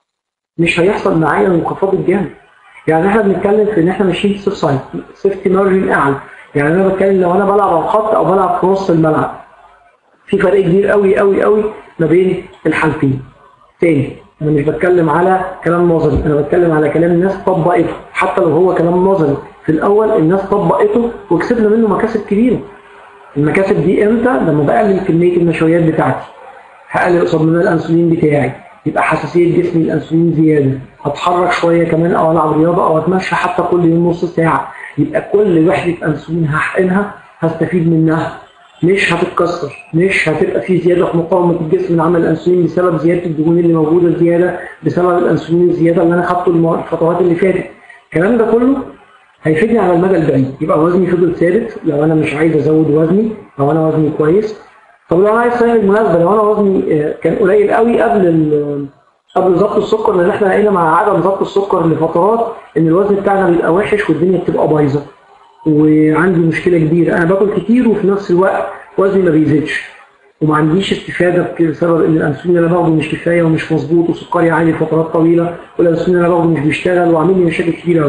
مش هيحصل معايا الانخفاض الجامد يعني احنا بنتكلم في ان احنا ماشيين سيف سايد سيفتي مارجن اعلى يعني انا بتكلم لو انا بلعب على الخط او بلعب في نص الملعب في فرق كبير قوي قوي قوي ما بين الحالتين تاني انا مش بتكلم على كلام نظري انا بتكلم على كلام الناس طبقته حتى لو هو كلام نظري في الاول الناس طبقته وكسبنا منه مكاسب كبيره المكاسب دي امتى لما بقلل كميه النشويات بتاعتي هقلل قصاد منها الانسولين بتاعي يبقى حساسيه جسمي للانسولين زياده هتحرك شويه كمان او العب رياضه او اتمشى حتى كل يوم نص ساعه يبقى كل وحده انسولين هحقنها هستفيد منها مش هتتكسر مش هتبقى في زياده في مقاومه الجسم من عمل الانسولين بسبب زياده الدهون اللي موجوده زياده بسبب الانسولين الزياده اللي انا خدته الم- الخطوات اللي فاتت الكلام ده كله هيفيدني على المدى البعيد يبقى وزني فضل ثابت لو انا مش عايز ازود وزني لو انا وزني كويس طب لو انا عايز صحيح بالمناسبه لو انا وزني آه، كان قليل قوي قبل ال- قبل ضبط السكر لان احنا لقينا مع عدم ضبط السكر لفترات ان الوزن بتاعنا بيبقى وحش والدنيا بتبقى بايظه وعندي مشكله كبيره انا باكل كتير وفي نفس الوقت وزني ما بيزيدش وما عنديش استفاده بسبب ان الانسولين اللي انا باخده مش كفايه ومش مظبوط وسكري عالي لفترات طويله والانسولين اللي انا باخده مش بيشتغل وعامل لي مشاكل كتيره قوي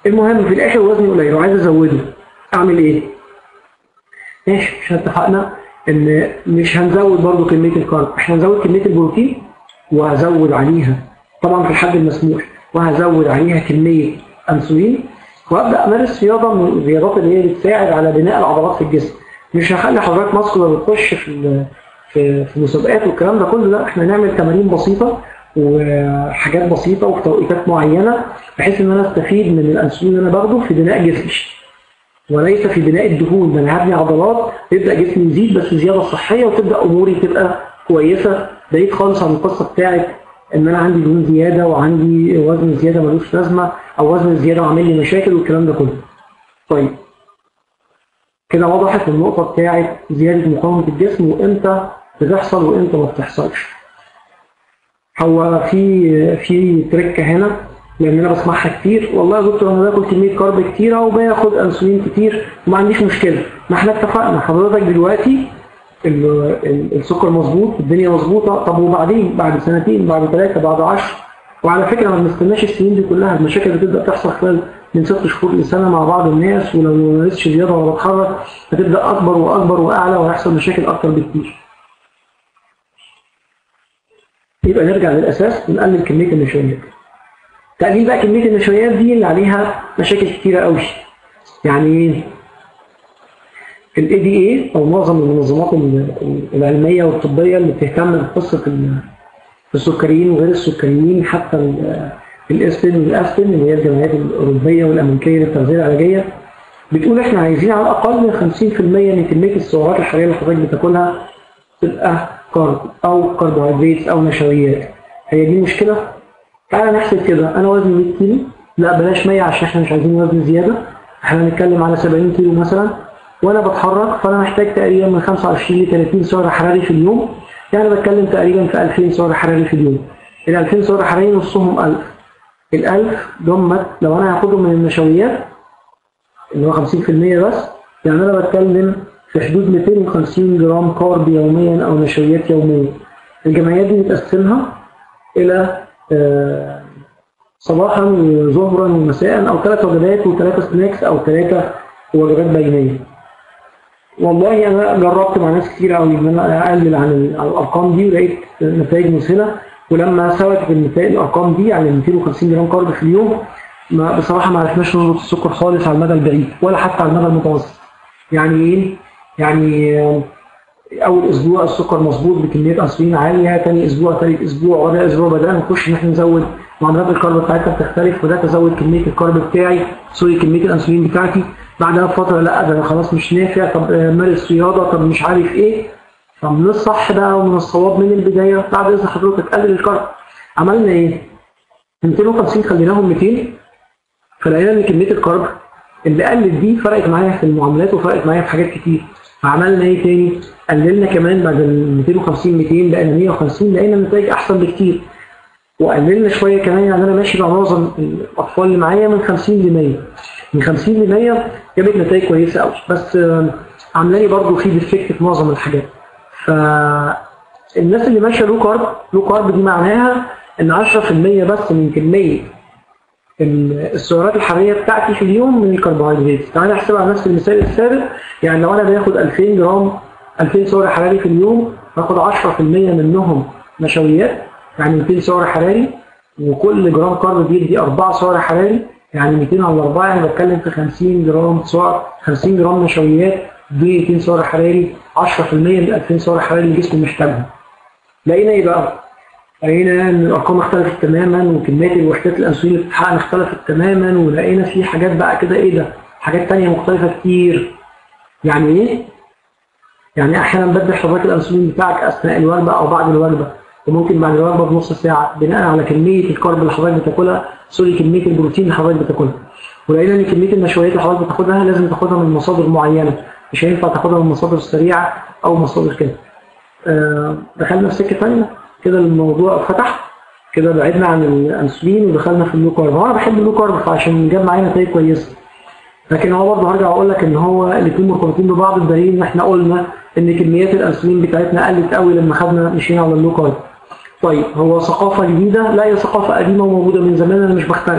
المهم في الاخر وزني قليل وعايز ازوده اعمل ايه؟ ماشي مش اتفقنا ان مش هنزود برضو كميه الكارب احنا هنزود كميه البروتين وهزود عليها طبعا في الحد المسموح وهزود عليها كميه انسولين وابدا امارس رياضه من الرياضات اللي هي بتساعد على بناء العضلات في الجسم مش هخلي حضرتك ماسكولار بتخش في ال- في في مسابقات والكلام ده كله لا احنا نعمل تمارين بسيطه وحاجات بسيطه وفي توقيتات معينه بحيث ان انا استفيد من الانسولين اللي انا باخده في بناء جسمي وليس في بناء الدهون ده انا هبني عضلات يبدا جسمي يزيد بس زياده صحيه وتبدا اموري تبقى كويسه بعيد خالص عن القصه بتاعت ان انا عندي دهون زياده وعندي وزن زياده ملوش لازمه او وزن زياده وعامل لي مشاكل والكلام ده كله. طيب كده وضحت النقطه بتاعت زياده مقاومه الجسم وامتى بتحصل وامتى ما بتحصلش. هو في في تركه هنا لان انا بسمعها كتير والله يا دكتور انا باكل كميه كارب كتيره وباخد انسولين كتير وما عنديش مشكله ما احنا اتفقنا حضرتك دلوقتي ال- ال- السكر مظبوط الدنيا مظبوطه طب وبعدين بعد سنتين بعد ثلاثه بعد 10 وعلى فكره ما بنستناش السنين دي كلها المشاكل بتبدا تحصل خلال من ست شهور لسنه مع بعض الناس ولو ما مارستش رياضه ولا بتحرك هتبدا اكبر واكبر واعلى وهيحصل مشاكل اكتر بكتير. يبقى نرجع للاساس ونقلل كميه النشويات. تقليل بقى كميه النشويات دي اللي عليها مشاكل كتيره قوي. يعني ايه؟ الاي دي اي او معظم المنظمات ال- العلميه والطبيه اللي بتهتم بقصه ال- السكريين وغير السكريين حتى ال- الاسبن والاسبن اللي هي الجمعيات الاوروبيه والامريكيه للتغذيه العلاجيه بتقول احنا عايزين على الاقل من 50% من كميه السعرات الحراريه اللي حضرتك بتاكلها تبقى كارب او كربوهيدرات او نشويات هي دي مشكله تعالى نحسب كده انا وزني 100 كيلو لا بلاش 100 عشان احنا مش عايزين وزن زياده احنا هنتكلم على 70 كيلو مثلا وانا بتحرك فانا محتاج تقريبا من 25 ل 30 سعر حراري في اليوم يعني بتكلم تقريبا في 2000 سعر حراري في اليوم ال 2000 سعر حراري نصهم 1000 ال 1000 دمت لو انا هاخدهم من النشويات اللي هو 50% بس يعني انا بتكلم في حدود 250 جرام كارب يوميا او نشويات يوميا الجمعيات دي بتقسمها الى آه، صباحا وظهرا ومساء او ثلاث وجبات وثلاثه سناكس او ثلاثه وجبات بينيه والله انا جربت مع ناس كتير قوي ان انا اقلل عن ال- عن الارقام دي ولقيت نتائج مذهله ولما ثبتت النتائج الارقام دي على 250 جرام كارب في اليوم ما بصراحه ما عرفناش نظبط السكر خالص على المدى البعيد ولا حتى على المدى المتوسط يعني ايه يعني آه، اول اسبوع السكر مظبوط بكميه انسولين عاليه ثاني اسبوع ثالث اسبوع رابع اسبوع بدانا نخش ان احنا نزود معدلات الكارب بتاعتنا بتختلف وده تزود كميه الكارب بتاعي سوري كميه الانسولين بتاعتي بعدها بفتره لا ده أنا خلاص مش نافع طب آه، مارس رياضه طب مش عارف ايه فمن الصح بقى ومن الصواب من البدايه بعد اذن حضرتك قلل الكارب عملنا ايه؟ 250 خليناهم 200 فلقينا ان كميه الكارب اللي قلت دي فرقت معايا في المعاملات وفرقت معايا في حاجات كتير فعملنا ايه تاني؟ قللنا كمان بعد ال 250 200 بقينا 150 لقينا النتائج احسن بكتير وقللنا شويه كمان يعني انا ماشي مع معظم الاطفال اللي معايا من 50 ل 100 من 50 ل 100 جابت نتائج كويسه قوي بس آه، عامله لي برضه في ديفكت في معظم الحاجات فالناس اللي ماشيه لو كارب لو كارب دي معناها ان 10% بس من كميه ال- السعرات الحراريه بتاعتي في اليوم من الكربوهيدرات تعالى نحسبها على نفس المثال السابق يعني لو انا باخد 2000 جرام 2000 سعر حراري في اليوم باخد 10% منهم نشويات يعني 200 سعر حراري وكل جرام كارب بيدي 4 سعر حراري يعني 200 على 4 يعني بتكلم في 50 جرام سعر 50 جرام نشويات دي 200 سعر حراري 10% من 2000 سعر حراري اللي الجسم محتاجها لقينا ايه بقى؟ لقينا ان الارقام اختلفت تماما وكميه الوحدات الانسولين اللي بتتحقن اختلفت تماما ولقينا في حاجات بقى كده ايه ده؟ حاجات تانية مختلفه كتير. يعني ايه؟ يعني احيانا بدل حضرتك الانسولين بتاعك اثناء الوجبه او بعد الوجبه وممكن بعد الوجبه بنص ساعه بناء على كميه الكارب اللي حضرتك بتاكلها سوري كميه البروتين اللي حضرتك بتاكلها. ولقينا ان كميه النشويات اللي حضرتك بتاخدها لازم تاخدها من مصادر معينه مش هينفع تاخدها من مصادر سريعه او مصادر كده. آه، دخلنا في سكه ثانيه كده الموضوع فتح كده بعدنا عن الانسولين ودخلنا في اللو كارب هو انا بحب اللو كارب فعشان جاب معايا نتائج كويسه لكن هو برضه هرجع اقول لك ان هو الاثنين مرتبطين ببعض بدليل ان احنا قلنا ان كميات الانسولين بتاعتنا قلت قوي لما خدنا مشينا على اللو كارب طيب هو ثقافه جديده لا هي ثقافه قديمه وموجوده من زمان انا مش بخترع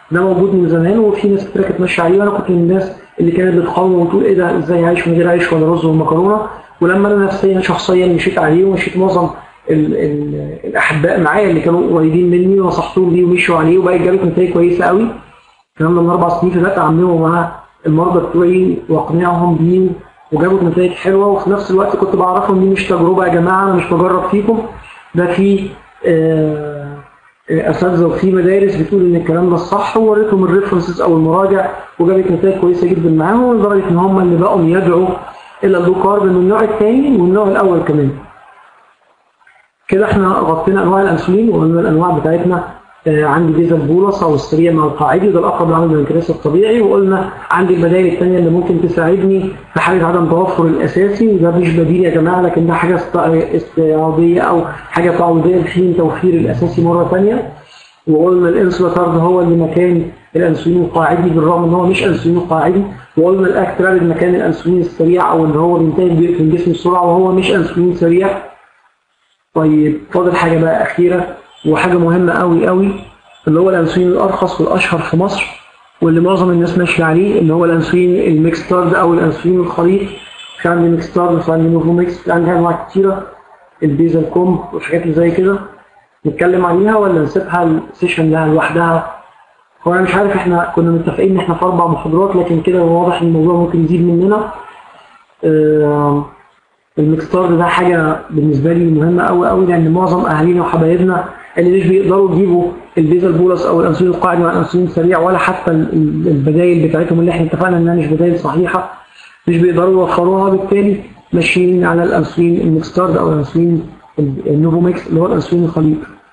ده موجود من زمان وفي ناس كتير كانت ماشيه عليه وانا كنت من الناس اللي كانت بتقاوم وتقول ايه ده ازاي عايش من غير عيش ولا رز ومكرونه ولما انا نفسيا شخصيا مشيت عليه ومشيت معظم ال ال الاحباء معايا اللي كانوا قريبين مني ونصحتهم بيه ومشوا عليه وبقت جابت نتائج كويسه قوي الكلام ده من اربع سنين فاتت اعمله مع المرضى بتوعي واقنعهم بيه وجابوا نتائج حلوه وفي نفس الوقت كنت بعرفهم دي مش تجربه يا جماعه انا مش بجرب فيكم ده في آه، آه، اساتذه وفي مدارس بتقول ان الكلام ده الصح ووريتهم الريفرنسز او المراجع وجابت نتائج كويسه جدا معاهم لدرجه ان هم اللي بقوا يدعوا الى اللو كارب من النوع الثاني والنوع الاول كمان. كده احنا غطينا انواع الانسولين وقلنا الانواع بتاعتنا آه، عندي بيزا البولس او السريع مع القاعدي وده الاقرب لعمل البنكرياس الطبيعي وقلنا عندي البدائل الثانيه اللي ممكن تساعدني في حاله عدم توفر الاساسي وده مش بديل يا جماعه لكن ده حاجه است- استعراضيه او حاجه تعويضيه لحين توفير الاساسي مره ثانيه وقلنا الانسولاتارد هو اللي مكان الانسولين القاعدي بالرغم ان هو مش انسولين قاعدي وقلنا الاكترابيد مكان الانسولين السريع او اللي هو بينتهي بيقفل الجسم بسرعه وهو مش انسولين سريع طيب فاضل حاجه بقى اخيره وحاجه مهمه قوي قوي اللي هو الانسولين الارخص والاشهر في مصر واللي معظم الناس ماشيه عليه اللي هو الانسولين الميكستارد او الانسولين الخليط في عندي ميكستارد في عندي نوفوميكس في عندي انواع كتيره البيزل كوم والحاجات اللي زي كده نتكلم عليها ولا نسيبها السيشن لها لوحدها هو انا مش عارف احنا كنا متفقين ان احنا في اربع محاضرات لكن كده واضح ان الموضوع ممكن يزيد مننا آه، المكستار ده حاجة بالنسبة لي مهمة أوي أوي لأن معظم أهالينا وحبايبنا اللي مش بيقدروا يجيبوا البيزا بولس أو الأنسولين القاعدي مع الأنسولين السريع ولا حتى ال- ال- البدايل بتاعتهم اللي احنا اتفقنا إنها مش بدايل صحيحة مش بيقدروا يوفروها بالتالي ماشيين على الأنسولين المكستارد أو الأنسولين ال- النوفوميكس اللي هو الأنسولين الخليط.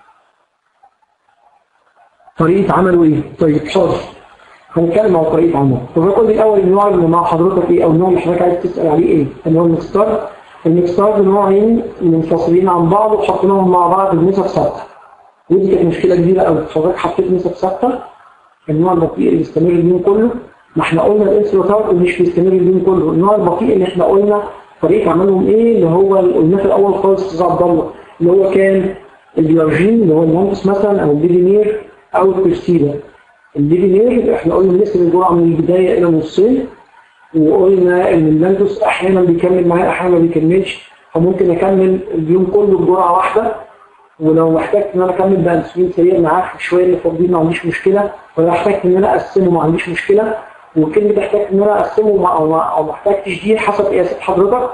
طريقة عمله إيه؟ طيب حاضر هنتكلم عن طريقة عمله طب قول لي الأول النوع اللي مع حضرتك إيه أو النوع اللي حضرتك عايز تسأل عليه إيه؟ اللي هو المكستارد المكستارد نوعين منفصلين عن بعض وحطيناهم مع بعض بنسب ثابتة ودي كانت مشكلة كبيرة أوي حضرتك حطيت نسب ثابتة النوع البطيء اللي بيستمر اليوم كله ما احنا قلنا الانسولوتارد مش بيستمر اليوم كله النوع البطيء اللي احنا قلنا طريقة عملهم ايه اللي هو اللي قلناه في الأول خالص استاذ عبد الله اللي هو كان البيورجين اللي هو المونتس مثلا أو الليفينير أو الكريستيلا الليفينير احنا قلنا نقسم الجرعة من البداية إلى نصين وقلنا ان اللانتوس احيانا بيكمل معايا احيانا ما بيكملش فممكن اكمل اليوم كله بجرعه واحده ولو احتجت ان انا اكمل بانسولين سريع معاه في شويه اللي فاضلين ما عنديش مشكله ولو احتجت ان انا اقسمه ما عنديش مشكله وكلمه احتجت ان انا اقسمه مع- او ما او ما احتجتش دي حسب قياسات حضرتك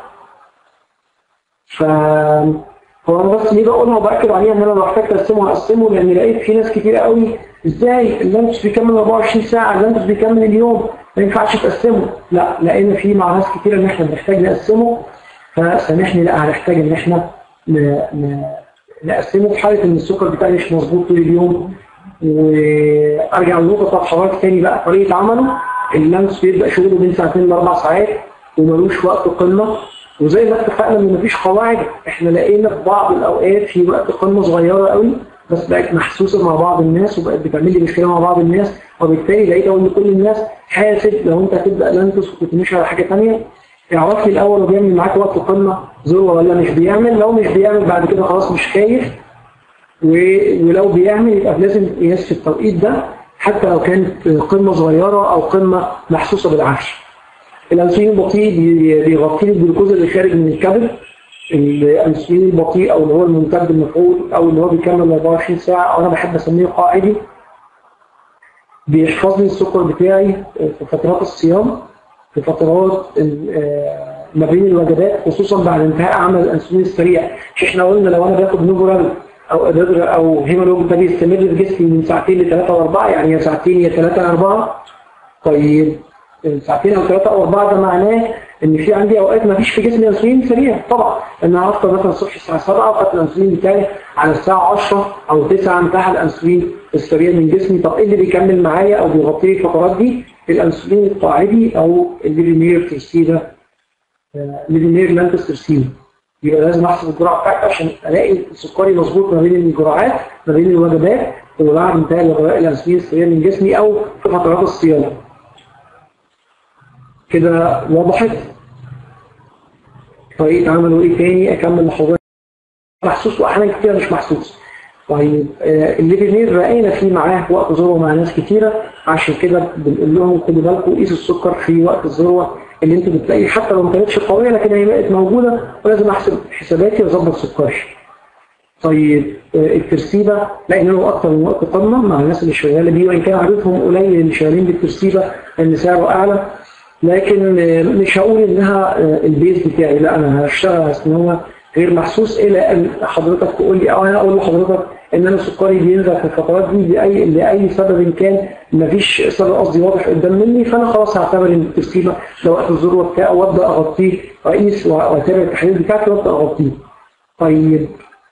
ف هو انا بس ليه بقولها وباكد عليها ان انا لو احتجت اقسمه هقسمه لان لقيت في ناس كتير قوي ازاي اللانتوس بيكمل 24 ساعه اللانتوس بيكمل اليوم ما ينفعش تقسمه لا لقينا في مع ناس كتير ان احنا بنحتاج نقسمه فسامحني لا هنحتاج ان احنا ن... ن... نقسمه في حاله ان السكر بتاعي مش مظبوط طول اليوم وارجع للنقطه بتاعت حضرتك تاني بقى طريقه عمله اللانتوس بيبدا شغله بين ساعتين لاربع ساعات وملوش وقت قمه وزي ما اتفقنا ان مفيش قواعد احنا لقينا في بعض الاوقات في وقت قمه صغيره قوي بس بقت محسوسه مع بعض الناس وبقت بتعمل لي مشكله مع بعض الناس وبالتالي لقيت ان كل الناس حاسب لو انت هتبدا لانتوس وكنت ماشي على حاجه ثانيه اعرف لي الاول هو بيعمل معاك وقت قمه ذروه ولا مش بيعمل لو مش بيعمل بعد كده خلاص مش خايف و- ولو بيعمل يبقى لازم قياس في التوقيت ده حتى لو كانت قمه صغيره او قمه محسوسه بالعكس الانسولين البطيء بي- بيغطي لي الجلوكوز اللي خارج من الكبد الانسولين البطيء او اللي هو الممتد المفعول او اللي هو بيكمل 24 ساعه او انا بحب اسميه قاعدي بيحفظ لي السكر بتاعي في فترات الصيام في فترات ال- آه، ما بين الوجبات خصوصا بعد انتهاء عمل الانسولين السريع مش احنا قلنا لو انا باخد نوفورال او ادادر او هيمولوج ده بيستمر في جسمي من ساعتين لثلاثه واربعه يعني يا ساعتين يا ثلاثه اربعه طيب ساعتين او ثلاثه او اربعه ده معناه ان في عندي اوقات ما فيش في جسمي انسولين سريع طبعا ان انا هفطر مثلا الصبح الساعه 7 وخدت الانسولين بتاعي على الساعه 10 او 9 انتهى الانسولين السريع من جسمي طب ايه اللي بيكمل معايا او بيغطي لي الفترات دي الانسولين القاعدي او الليفينير ترسيدا ليفينير لانتس ترسيدا يبقى لازم احسب الجرعه بتاعتي عشان الاقي سكري مظبوط ما بين الجرعات ما بين الوجبات وبعد انتهاء الغذاء الانسولين السريع من جسمي او في فترات الصيام كده وضحت طريقة عمله ايه تاني اكمل لحضرتك محسوس واحيانا كتير مش محسوس طيب آه، الليفينير رأينا فيه معاه وقت ذروه مع ناس كتيره عشان كده بنقول لهم خدوا بالكم قيسوا السكر في وقت الذروه اللي انتوا بتلاقيه حتى لو ما كانتش قويه لكن هي بقت موجوده ولازم احسب حساباتي واظبط سكري. طيب آه، الترسيبه لانه اكتر من وقت قمه مع الناس اللي شغاله بيه وان كان عددهم قليل اللي شغالين بالترسيبه لان سعره اعلى لكن آه، مش هقول انها آه، البيز بتاعي لا انا هشتغل ان هو غير محسوس الى ان حضرتك تقول لي او انا اقول لحضرتك ان انا سكري بينزل في الفترات دي لاي لاي سبب كان مفيش سبب قصدي واضح قدام مني فانا خلاص هعتبر ان الترسيبه ده وقت الذروه بتاعه وابدا اغطيه واقيس واتابع التحاليل بتاعتي وابدا اغطيه. طيب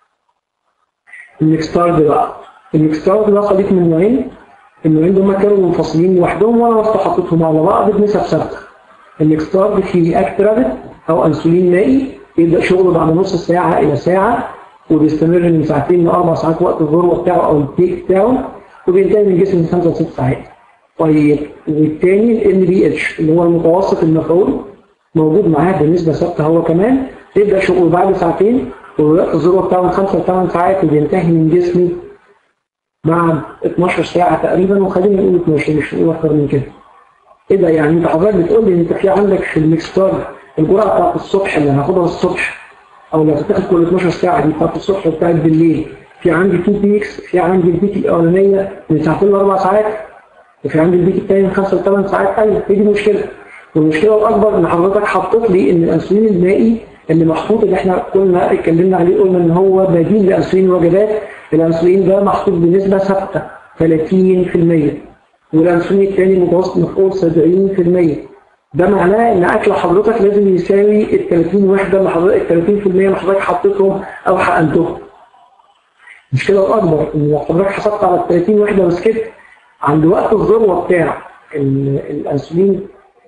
الميكستارد بقى الميكستارد ده خليط من نوعين النوعين دول كانوا منفصلين لوحدهم وانا رحت حطيتهم على بعض بنسب ثابته الميكستارد فيه اكت رابت او انسولين مائي يبدا شغله بعد نص ساعه الى ساعه وبيستمر من ساعتين لاربع ساعات وقت الذروه بتاعه او البيك بتاعه وبينتهي من الجسم من خمسه لست ساعات. طيب والتاني الان بي اتش اللي هو المتوسط المفعول موجود معاه بنسبه ثابته هو كمان يبدا شغله بعد ساعتين ووقت الذروه بتاعه من خمسه لثمان ساعات وبينتهي من جسمي بعد 12 ساعه تقريبا وخلينا نقول 12 مش نقول اكتر من كده. ايه ده يعني انت حضرتك بتقول لي انت في عندك في الميكستار الجرعه بتاعت الصبح اللي هاخدها الصبح او اللي هتتاخد كل 12 ساعه دي بتاعت الصبح وبتاعت بالليل في عندي تو بيكس في عندي البيك الاولانيه من ساعتين لاربع ساعات وفي عندي البيك الثاني من خمسه لثمان ساعات ايوه هي دي المشكله والمشكله الاكبر ان حضرتك حطيت لي ان الانسولين المائي اللي محطوط اللي احنا كنا اتكلمنا عليه قلنا ان هو بديل لانسولين الوجبات الانسولين ده محطوط بنسبه ثابته 30% والانسولين الثاني متوسط مفعول 70% ده معناه ان اكل حضرتك لازم يساوي ال 30 وحده اللي حضرتك ال 30% اللي حضرتك حطيتهم او حقنتهم. المشكله الاكبر ان لو حضرتك حسبت على ال 30 وحده وسكت عند وقت الذروه بتاع ال- الانسولين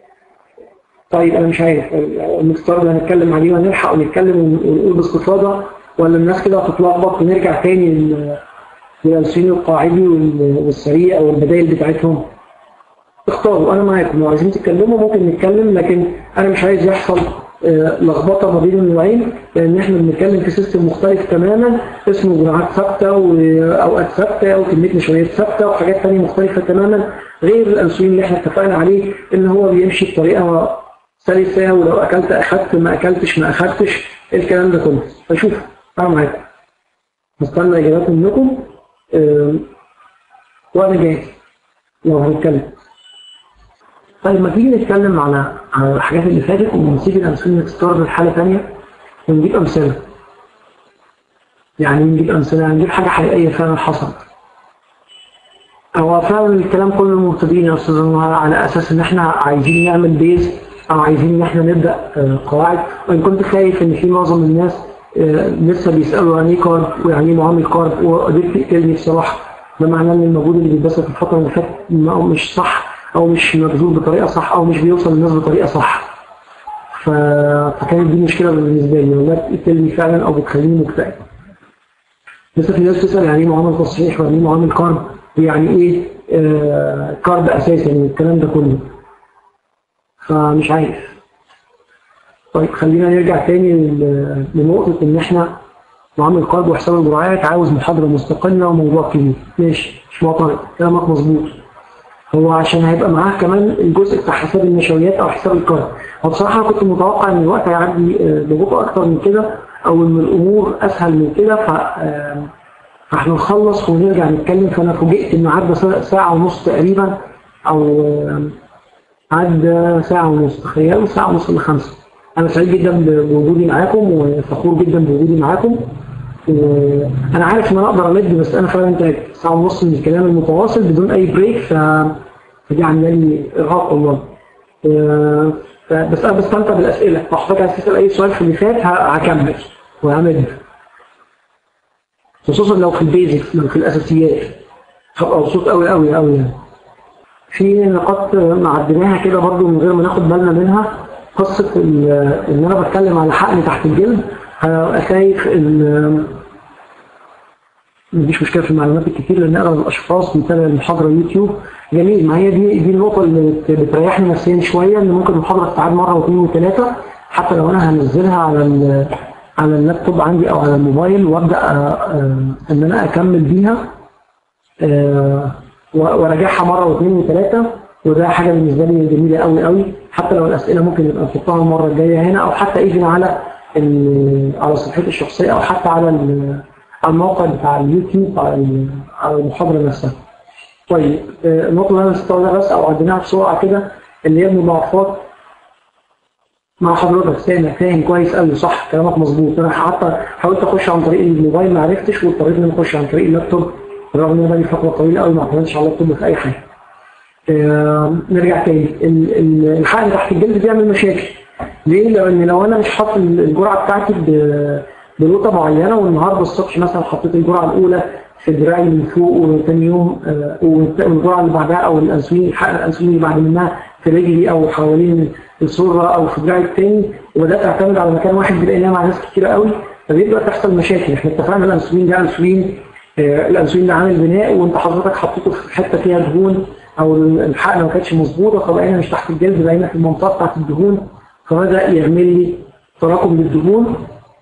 طيب انا مش عارف المختار اللي هنتكلم عليه وهنلحق ونتكلم ونقول باستفاضه ولا الناس كده هتتلخبط ونرجع تاني لل- للانسولين القاعدي وال- والسريع او البدائل بتاعتهم اختاروا انا معاكم لو عايزين تتكلموا ممكن نتكلم لكن انا مش عايز يحصل آه، لخبطه ما بين النوعين لان احنا بنتكلم في سيستم مختلف تماما اسمه جرعات ثابته واوقات ثابته وكميه نشويات ثابته وحاجات ثانيه مختلفه تماما غير الانسولين اللي احنا اتفقنا عليه ان هو بيمشي بطريقه سلسه ولو اكلت اخدت ما اكلتش ما اخدتش الكلام ده كله فشوف انا معاكم مستنى اجابات منكم آه، وانا جاهز لو هنتكلم طيب ما تيجي نتكلم على على الحاجات اللي فاتت ونسيب الانسولين اكستار لحاله ثانيه ونجيب امثله. يعني نجيب امثله يعني نجيب حاجه حقيقيه فعلا حصلت. هو فعلا الكلام كله مبتدئين يا استاذ انوار على اساس ان احنا عايزين نعمل بيز او عايزين ان احنا نبدا آه، قواعد وان كنت خايف ان في معظم الناس آه، لسه بيسالوا عن ايه كارب ويعني ايه معامل كارب وقدرت تقتلني بصراحه ده معناه ان المجهود اللي بيتبذل في الفتره اللي فاتت ما- مش صح او مش مبذول بطريقه صح او مش بيوصل للناس بطريقه صح ف... فكانت دي مشكله بالنسبه لي والله بتقتلني فعلا او بتخليني مكتئب لسه في ناس بتسال يعني ايه معامل تصحيح ويعني ايه معامل كارب ويعني ايه آه كارب اساسا والكلام ده كله فمش عارف طيب خلينا نرجع تاني لل- لنقطة إن إحنا معامل قلب وحساب الجرعات عاوز محاضرة مستقلة وموضوع كبير ماشي مش معترض كلامك مظبوط هو عشان هيبقى معاه كمان الجزء بتاع حساب النشويات أو حساب الكارب هو بصراحة أنا كنت متوقع إن الوقت هيعدي آه، ببطء أكتر من كده أو إن الأمور أسهل من كده ف آه، فاحنا نخلص ونرجع نتكلم فأنا فوجئت إن عدى سا- ساعة ونص تقريبا أو آه، عدى ساعة ونص تخيلوا ساعة ونص إلا خمسة أنا سعيد جدا بوجودي معاكم وفخور جدا بوجودي معاكم وأنا عارف إن أنا أقدر أمد بس أنا فعلا تعبت ساعة ونص من الكلام المتواصل بدون أي بريك ف... فدي عاملة لي إرهاق والله آه، ف- بس أنا بستمتع بالأسئلة لو حضرتك عايز تسأل أي سؤال في اللي فات ه- هكمل وهمد خصوصا لو في البيزكس لو في الأساسيات هبقى مبسوط أوي أوي أوي يعني. في نقاط معديناها كده برضو من غير ما ناخد بالنا منها قصة ال- ان انا بتكلم على حقن تحت الجلد هبقى خايف ان مفيش مشكلة في المعلومات الكتير لان اغلب الاشخاص بيتابع المحاضرة يوتيوب جميل ما هي دي دي النقطة اللي بت- بتريحني نفسيا شوية ان ممكن المحاضرة تتعاد مرة واثنين وثلاثة حتى لو انا هنزلها على ال- على اللابتوب عندي او على الموبايل وابدا آه، آه، ان انا اكمل بيها آه، و- وراجعها مره واثنين وثلاثه وده حاجه بالنسبه لي جميله قوي قوي حتى لو الاسئله ممكن نبقى نحطها المره الجايه هنا او حتى ايفن على ال- على صفحتي الشخصيه او حتى على ال- على الموقع بتاع اليوتيوب على ال- على المحاضره نفسها. طيب آه، النقطه اللي انا نسيت اقولها بس او عديناها بسرعه كده اللي هي المضاعفات مع حضرتك سامع فاهم كويس قوي صح كلامك مظبوط انا حتى حاولت اخش عن طريق الموبايل ما عرفتش واضطريت ان انا اخش عن طريق اللابتوب رغم ان انا بقالي فتره طويله قوي ما اعتمدتش على اللابتوب في اي حاجه. آه، نرجع تاني ال- ال- الحقن تحت الجلد بيعمل مشاكل ليه؟ لان لو انا مش حاطط ال- الجرعه بتاعتي ب- بنقطه معينه والنهارده الصبح مثلا حطيت الجرعه الاولى في دراعي من فوق وتاني يوم آه، والت- والجرعه اللي بعدها او الانسولين الحقن الانسولين اللي بعد منها في رجلي او حوالين السره او في دراعي التاني وبدات اعتمد على مكان واحد بلاقي مع ناس كتير قوي فبيبدا تحصل مشاكل احنا اتفقنا الانسولين ده انسولين آه، الانسولين ده عامل بناء وانت حضرتك حطيته في حته فيها دهون او الحقنه ما كانتش مظبوطه فبقينا مش تحت الجلد بقينا في المنطقه بتاعت الدهون فبدا يعمل لي تراكم للدهون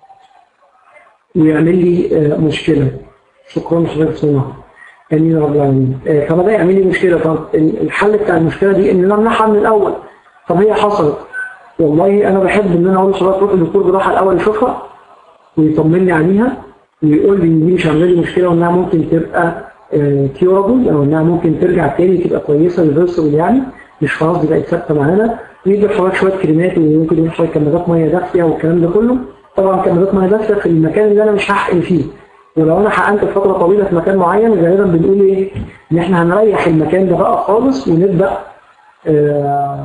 ويعمل لي آه، مشكله شكرا لحضرتك سمع امين يا رب العالمين آه، فبدا يعمل لي مشكله طب ال- الحل بتاع المشكله دي ان انا امنعها من الاول طب هي حصلت والله انا بحب ان انا اقول لحضرتك روح للدكتور جراحه الاول يشوفها ويطمني عليها ويقول لي ان دي مش عامله لي مشكله وانها ممكن تبقى كيورابل او انها ممكن ترجع تاني تبقى كويسه ريفرسبل يعني مش خلاص دي بقت ثابته معانا ويدي لحضرتك شويه كريمات وممكن يدي لحضرتك كمادات ميه دافيه والكلام ده كله طبعا كمادات ميه دافيه في المكان اللي انا مش هحقن فيه ولو انا حقنت فتره طويله في مكان معين غالبا بنقول ايه ان احنا هنريح المكان ده بقى خالص ونبدا آه،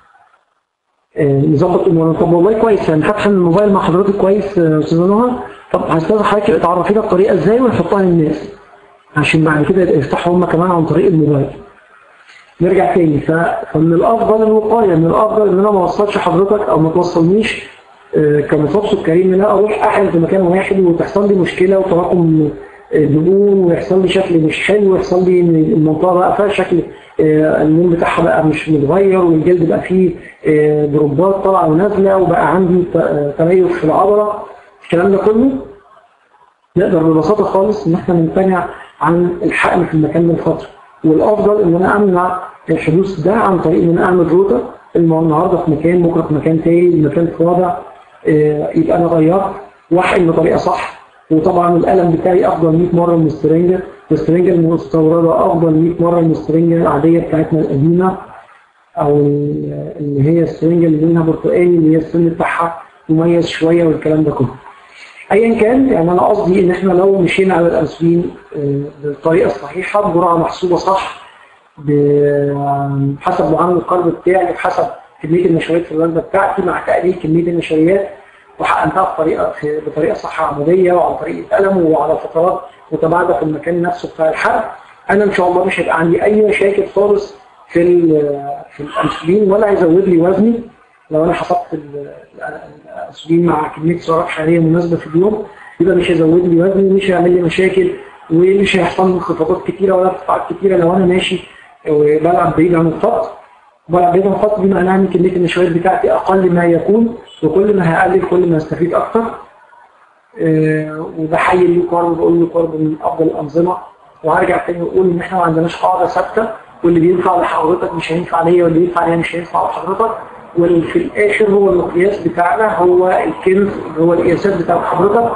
آه، نظبط امورنا طب والله كويس يعني فاتح الموبايل مع حضرتك كويس آه، استاذه نهى طب هستاذن حضرتك تعرفينا الطريقه ازاي ونحطها للناس عشان بعد كده يفتحوا هم كمان عن طريق الموبايل نرجع تاني ف... فمن الافضل الوقايه من الافضل ان انا ما اوصلش حضرتك او ما توصلنيش آه، كمصاب سكري ان انا اروح احل في مكان واحد وتحصل لي مشكله وتراكم آه، دهون ويحصل لي شكل مش حلو ويحصل لي ان المنطقه بقى فيها شكل آه، اللون بتاعها بقى مش متغير والجلد بقى فيه آه، دروبات طالعه ونازله وبقى عندي ت- آه، تليف في العضله الكلام ده كله نقدر ببساطه خالص ان احنا نمتنع عن الحقن في المكان ده لفتره والافضل ان انا امنع الحدوث ده عن طريق ان انا اعمل روتر الم- النهارده في مكان بكره في مكان تاني المكان في وضع آه، يبقى انا غيرت واحقن بطريقه صح وطبعا القلم بتاعي افضل 100 مره من السرنجه السرنجه المستورده افضل 100 مره من السرنجه العاديه بتاعتنا القديمه او ال- اللي هي السرنجه اللي لونها برتقاني اللي هي السن بتاعها مميز شويه والكلام ده كله ايا كان يعني انا قصدي ان احنا لو مشينا على الانسولين آه، بالطريقه الصحيحه بجرعه محسوبه صح ب- حسب معامل القلب بتاعي بحسب كميه النشويات في الوجبه بتاعتي مع تقليل كميه النشويات وحقنتها بطريقه في بطريقه صح عموديه وعن طريق القلم وعلى فترات متباعده في المكان نفسه بتاع الحرق انا ان شاء الله مش هيبقى عندي اي مشاكل خالص في ال- في الانسولين ولا هيزود لي وزني لو انا حسبت ال- الانسولين مع كميه سعرات حراريه مناسبه في اليوم يبقى مش هيزود لي وزني مش هيعمل لي مشاكل ومش هيحصل لي انخفاضات كتيره ولا ارتفاعات كتيره لو انا ماشي وبلعب بعيد عن الخط بلعب بعيد عن الخط دي معناها ان كميه النشويات بتاعتي اقل ما يكون وكل ما هقلل كل ما استفيد اكتر آه، وبحيي اللي كارب بقول له كارب من افضل الانظمه وهرجع تاني واقول ان احنا ما عندناش قاعده ثابته واللي بينفع لحضرتك مش هينفع ليا واللي ينفع ليا مش هينفع لحضرتك واللي في الاخر هو المقياس بتاعنا هو الكنز اللي هو القياسات بتاعت حضرتك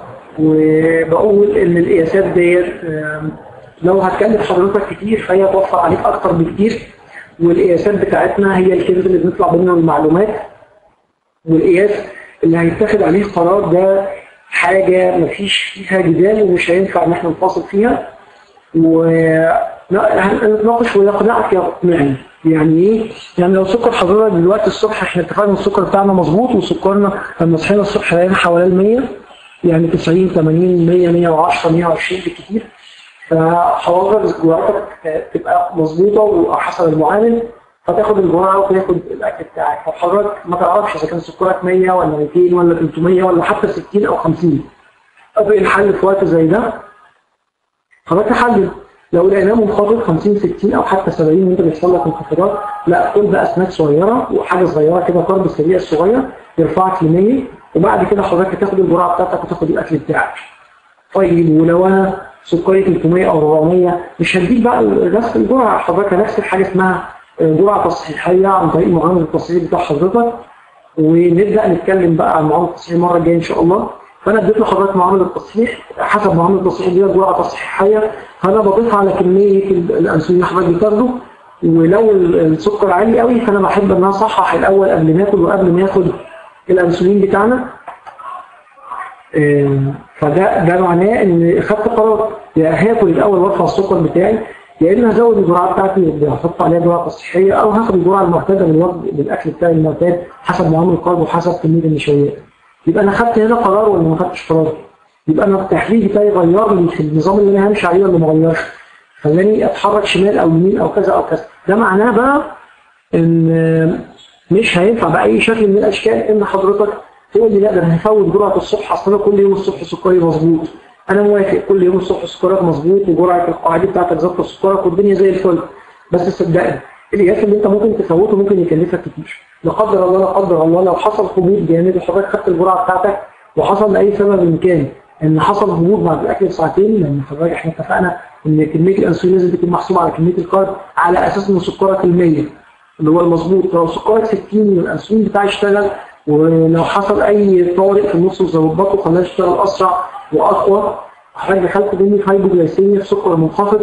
وبقول ان القياسات ديت آم، لو هتكلف حضرتك كتير فهي توفر عليك اكتر بكتير والقياسات بتاعتنا هي الكنز اللي بنطلع منه المعلومات والقياس اللي هيتاخد عليه قرار ده حاجة مفيش فيها جدال ومش هينفع ان احنا نفاصل فيها ونتناقش ويقنعك يقنعني يعني ايه؟ يعني لو سكر حضرتك دلوقتي الصبح احنا اتفقنا السكر بتاعنا مظبوط وسكرنا لما صحينا الصبح لقينا حوالي 100 يعني 90 80 100 110 120 بالكتير فحضرتك جرعتك تبقى مظبوطه وحسب المعامل فتاخد الجرعه وتاخد الاكل بتاعك فحضرتك ما تعرفش اذا كان سكرك 100 ولا 200 ولا 300 ولا حتى 60 او 50 طب ايه الحل في وقت زي ده؟ حضرتك حلل لو لقيناه منخفض 50 60 او حتى 70 وانت بيحصل لك انخفاضات لا كل بقى سناك صغيره وحاجه صغيره كده قرب السريع الصغير يرفعك ل 100 وبعد كده حضرتك هتاخد الجرعه بتاعتك وتاخد الاكل بتاعك طيب ولو انا سكري 300 او 400 مش هديك بقى نفس الجرعه حضرتك هنحسب حاجه اسمها جرعه تصحيحيه عن طريق معامل التصحيح بتاع حضرتك ونبدا نتكلم بقى عن معامل التصحيح المره الجايه ان شاء الله فانا اديت لحضرتك معامل التصحيح حسب معامل التصحيح دي جرعه تصحيحيه فانا بضيفها على كميه الانسولين اللي حضرتك بتاخده ولو السكر عالي قوي فانا بحب ان انا اصحح الاول قبل ما اكل وقبل ما اخد الانسولين بتاعنا آه، فده ده معناه ان خدت قرار يا هاكل الاول وارفع السكر بتاعي يا اما هزود الجرعه بتاعتي هحط عليها جرعه تصحيحيه او هاخد الجرعه المعتاده من الوجبه بالاكل بتاعي المعتاد حسب معامل القلب وحسب كميه النشويات يبقى انا خدت هنا قرار ولا ما خدتش قرار يبقى انا التحليل بتاعي غير لي في النظام اللي انا همشي عليه ولا ما غيرش خلاني اتحرك شمال او يمين او كذا او كذا ده معناه بقى ان مش هينفع باي شكل من الاشكال ان حضرتك تقول لي لا ده انا هفوت جرعه الصبح اصل انا كل يوم الصبح سكري مظبوط انا موافق كل يوم الصبح سكرك مظبوط وجرعه القاعده بتاعتك ظابطه سكرك والدنيا زي الفل بس صدقني القياس اللي انت ممكن تفوته ممكن يكلفك كتير لا قدر الله لا قدر الله لو حصل هبوط جامد وحضرتك خدت الجرعه بتاعتك وحصل لاي سبب من كان ان حصل هبوط بعد الاكل بساعتين لان حضرتك احنا اتفقنا ان كميه الانسولين لازم تكون محسوبه على كميه الكارب على اساس ان سكرك ال 100 اللي هو المظبوط لو سكرك 60 والانسولين بتاعي اشتغل ولو حصل اي طارئ في النص وظبطه خلاه يشتغل اسرع واقوى حضرتك دخلت مني في هايبوجلايسيميا في سكر منخفض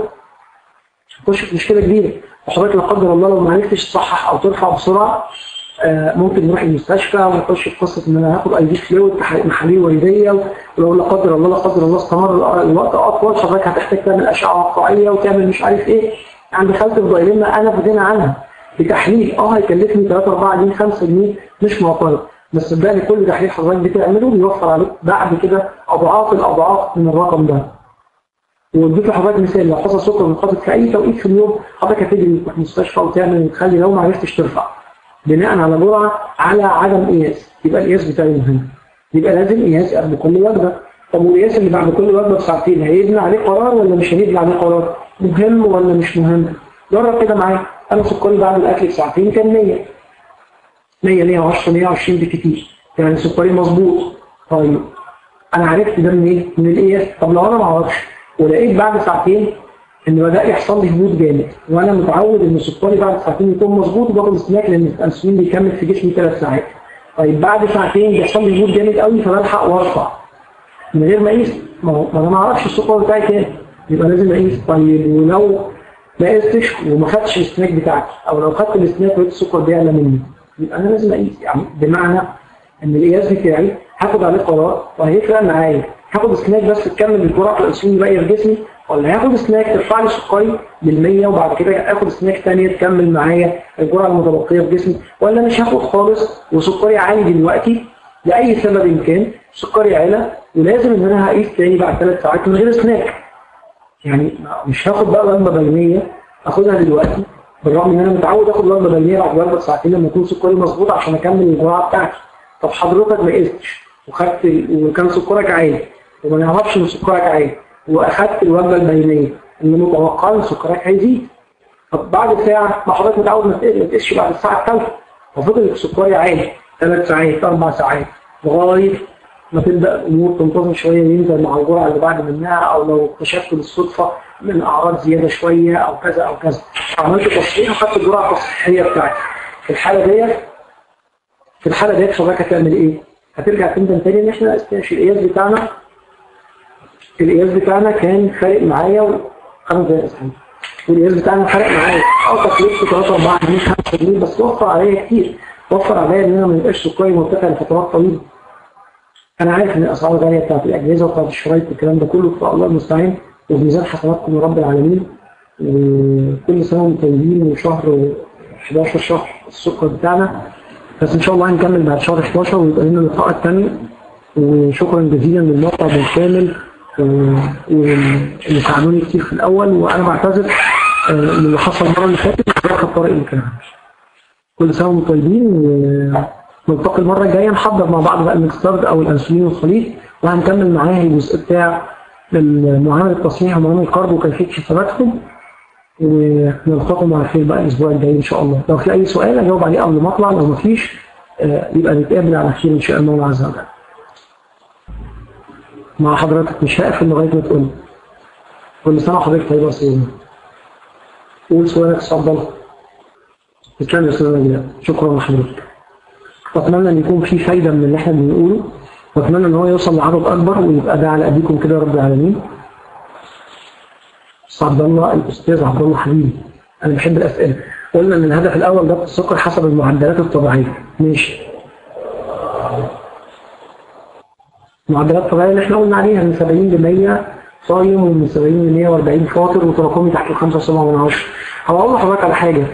تخش في مشكله كبيره وحضرتك لا قدر الله لو ما عرفتش تصحح او ترفع بسرعه آه، ممكن نروح المستشفى ونخش في قصه ان انا هاخد اي في فلويد محاليل والديه ولو لا قدر الله لا قدر الله استمر الوقت اطول حضرتك هتحتاج تعمل اشعه واقعيه وتعمل مش عارف ايه عند خالة الضايلمة انا في غنى عنها بتحليل اه هيكلفني 3 4 جنيه 5 جنيه مش معترض بس صدقني كل تحليل حضرتك بتعمله بيوفر عليك بعد كده اضعاف الاضعاف من الرقم ده واديت لحضرتك مثال لو حصل سكر منخفض في اي توقيت في اليوم حضرتك هتجري تروح المستشفى وتعمل وتخلي لو ما عرفتش ترفع بناء على جرعه على عدم قياس يبقى القياس بتاعي مهم يبقى لازم قياس قبل كل وجبه طب والقياس اللي بعد كل وجبه بساعتين هيبني عليه قرار ولا مش هيبني عليه قرار مهم ولا مش مهم جرب كده معايا انا سكري بعد الاكل بساعتين كان 100 100 110 120 بكتير يعني سكري مظبوط طيب انا عرفت ده من ايه؟ من القياس طب لو انا ما اعرفش ولقيت بعد ساعتين ان بدا يحصل لي هبوط جامد وانا متعود ان سكري بعد ساعتين يكون مظبوط وباخد سناك لان الانسولين بيكمل في جسمي ثلاث ساعات طيب بعد ساعتين بيحصل لي هبوط جامد قوي فبلحق وارفع من غير ما اقيس ما هو ما انا ما اعرفش السكر بتاعي كام يبقى لازم اقيس طيب ولو ما قستش وما خدتش السناك بتاعتي او لو خدت السناك ولقيت السكر بيعلى مني يبقى انا لازم اقيس يعني بمعنى ان القياس بتاعي هاخد عليه قرار وهيفرق معايا هاخد سناك بس تكمل الجرعه الانسولين باقيه في جسمي ولا هاخد سناك ترفع لي سكري لل 100 وبعد كده اخد سناك ثانيه تكمل معايا الجرعه المتبقيه في جسمي ولا مش هاخد خالص وسكري عالي دلوقتي لاي سبب كان سكري عالي ولازم ان انا هقيس تاني بعد ثلاث ساعات من غير سناك يعني مش هاخد بقى وجبه بينيه اخدها دلوقتي بالرغم ان انا متعود اخد وجبه بينيه بعد وجبه ساعتين لما يكون سكري مظبوط عشان اكمل الجرعه بتاعتي طب حضرتك ما قستش وخدت وكان سكرك عالي وما نعرفش ان سكرك عالي واخدت الوجبه البينيه اللي متوقع ان سكرك هيزيد طب بعد ساعه ما حضرتك متعود ما تقيسش بعد الساعه الثالثه وفضل سكري عالي ثلاث ساعات اربع ساعات لغايه ما تبدا الامور تنتظم شويه ينزل مع الجرعه اللي بعد منها او لو اكتشفت بالصدفه من اعراض زياده شويه او كذا او كذا عملت تصحيح وخدت الجرعه التصحيحيه بتاعتي في الحاله ديت في الحاله ديت حضرتك هتعمل ايه؟ هترجع تندم تاني ان احنا في القياس بتاعنا القياس بتاعنا كان فارق معايا خمس دقايق اسحب والقياس بتاعنا فارق معايا اه تكلفته 3 4 جنيه 5 جنيه بس وفر عليا كتير وفر عليا ان انا ما يبقاش سكري مرتفع لفترات طويله انا عارف ان الاسعار غاليه بتاعت الاجهزه وبتاعت الشرايط والكلام ده كله فالله المستعان وفي ميزان حسناتكم يا رب العالمين وكل سنه وانتم طيبين وشهر 11 شهر السكر بتاعنا بس ان شاء الله هنكمل بعد شهر 11 ويبقى لنا لقاءات تانية وشكرا جزيلا للموقع بالكامل واللي ساعدوني كتير في الاول وانا بعتذر آه، من اللي حصل المره اللي فاتت وده الطريق اللي كان كل سنه وانتم طيبين ونلتقي المره الجايه نحضر مع بعض بقى المكسترد او الانسولين والخليط وهنكمل معاه الجزء بتاع معامله التصنيع ومعامله الكارب وكيفيه حساباتهم ونلتقي على خير بقى الاسبوع الجاي ان شاء الله لو في اي سؤال اجاوب عليه قبل ما اطلع لو مفيش آه، يبقى نتقابل على خير ان شاء الله عز وجل مع حضرتك مش هقفل لغايه ما تقول كل سنه وحضرتك طيب يا استاذ قول سؤالك استاذ الله تسلم يا استاذ نجلاء شكرا لحضرتك واتمنى ان يكون في فايده من اللي احنا بنقوله واتمنى ان هو يوصل لعدد اكبر ويبقى ده على ايديكم كده يا رب العالمين استاذ عبد الله الاستاذ عبد الله حبيبي انا بحب الاسئله قلنا ان الهدف الاول ضبط السكر حسب المعدلات الطبيعيه ماشي المعدلات الطبيعيه اللي احنا قلنا عليها من 70 ل 100 صايم ومن 70 ل 140 فاطر وتراكمي تحت ال 5.7 من 10 هقول لحضرتك على حاجه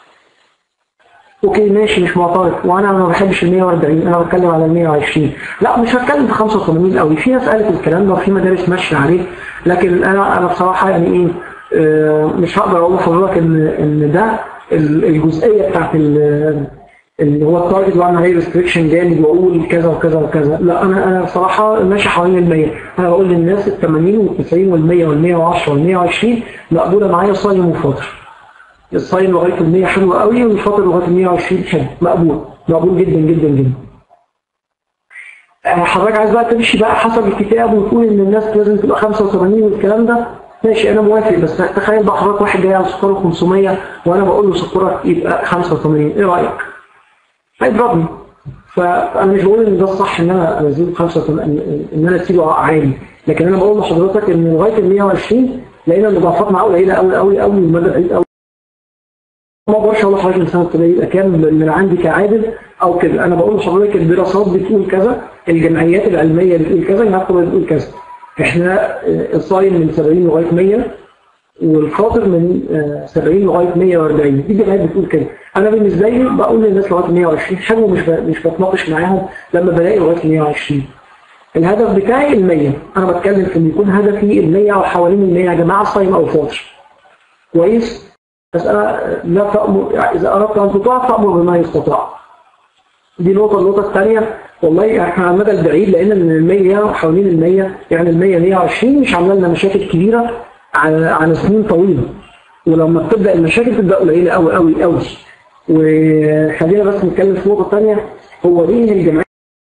اوكي ماشي مش معترض وانا ما بحبش ال 140 انا بتكلم على ال 120 لا مش هتكلم في 85 قوي في ناس قالت الكلام ده وفي مدارس ماشيه عليه لكن انا انا بصراحه يعني ايه آه، مش هقدر اقول لحضرتك ان ان ده ال- الجزئيه بتاعت ال- اللي هو التارجت وانا هي ريستريكشن جامد واقول كذا وكذا وكذا لا انا انا بصراحه ماشي حوالين ال 100 انا بقول للناس ال 80 وال 90 وال 100 وال 110 وال 120 مقبوله معايا صايم وفاطر الصايم لغايه ال 100 حلو قوي والفاطر لغايه ال 120 حلو مقبول مقبول جدا جدا جدا آه، حضرتك عايز بقى تمشي بقى حسب الكتاب وتقول ان الناس لازم تبقى 85 والكلام ده ماشي انا موافق بس تخيل بقى حضرتك واحد جاي على سكره 500 وانا بقول له سكرك يبقى 85 ايه رايك؟ هيضربني فانا مش بقول ان ده الصح ان انا ازيد 85 ان انا اسيبه عالي لكن انا بقول لحضرتك ان لغايه ال 120 لقينا المضاعفات معاه قليله قوي قوي قوي والمدى بعيد قوي ما بقولش اقول لحضرتك الانسان الطبيعي يبقى كام من عندي كعادل او كده انا بقول لحضرتك الدراسات بتقول كذا الجمعيات العلميه بتقول كذا الجمعيات الطبيه بتقول كذا احنا آه، الصايم من 70 لغايه 100 والفاطر من آه، 70 لغايه 140 دي الجمعيات بتقول كده انا بالنسبه لي بقول للناس لغايه 120 حلو مش ب- مش بتناقش معاهم لما بلاقي لغايه 120 الهدف بتاعي ال 100 انا بتكلم في ان يكون هدفي ال 100 او حوالين ال 100 يا جماعه صايم او فاطر كويس بس انا لا تأمر يعني اذا اردت ان تطاع فامر بما يستطاع دي نقطة النقطة الثانية والله احنا على المدى البعيد لقينا ان ال 100 وحوالين ال 100 يعني ال 100 120 مش عامله لنا مشاكل كبيرة على على سنين طويلة ولما بتبدا المشاكل تبدا قليلة قوي قوي قوي وخلينا بس نتكلم في نقطة ثانية هو ليه الجمعية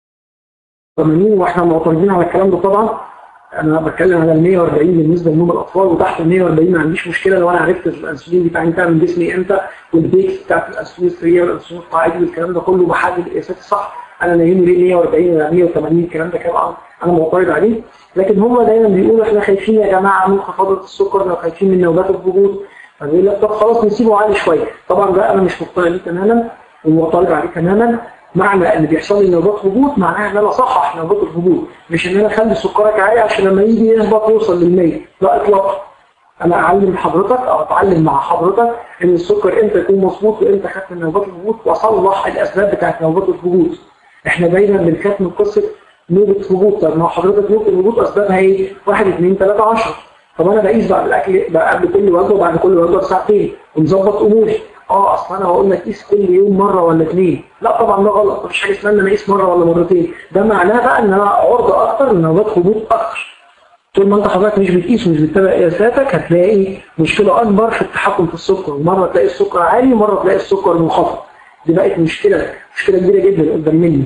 80 واحنا معترضين على الكلام ده طبعا انا بتكلم على ال 140 بالنسبه لنوم الاطفال وتحت ال 140 ما عنديش مشكله لو انا عرفت الانسولين بتاعي انتهى من جسمي امتى والبيكس بتاعت الانسولين السريه والانسولين القاعدي والكلام ده كله بحدد القياسات الصح انا نايمني ليه 140 ولا 180 الكلام ده طبعا انا معترض عليه لكن هم دايما بيقولوا احنا خايفين يا جماعه من انخفاض السكر لو خايفين من نوبات الهبوط فبيقول لك طب خلاص نسيبه عالي شويه طبعا ده انا مش مقتنع بيه تماما ومعترض عليه تماما معنى ان بيحصل لي نوبات هبوط معناها ان انا اصحح نوبات الهبوط مش ان انا اخلي سكرك عالي عشان لما يجي يهبط يوصل لل 100 لا اطلاقا انا اعلم حضرتك او اتعلم مع حضرتك ان السكر امتى يكون مظبوط وامتى خدت نوبات الهبوط واصلح الاسباب بتاعت نوبات الهبوط احنا دايما بنخاف من قصه نوبه هبوط طب ما هو حضرتك نوبه الهبوط اسبابها ايه؟ 1 2 3 10 طب انا بقيس بعد الاكل بقى قبل كل وجبه وبعد كل وجبه بساعتين ومظبط اموري اه اصل انا هقول لك قيس كل يوم مره ولا اثنين لا طبعا ده غلط مفيش حاجه اسمها ان انا اقيس مره ولا مرتين ده معناه بقى ان انا عرضه اكتر لنوبات هبوط اكتر طول ما انت حضرتك مش بتقيس ومش بتتابع قياساتك هتلاقي مشكله اكبر في التحكم في السكر ومره تلاقي السكر عالي ومره تلاقي السكر منخفض دي بقت مشكله مشكله كبيره جدا قدام مني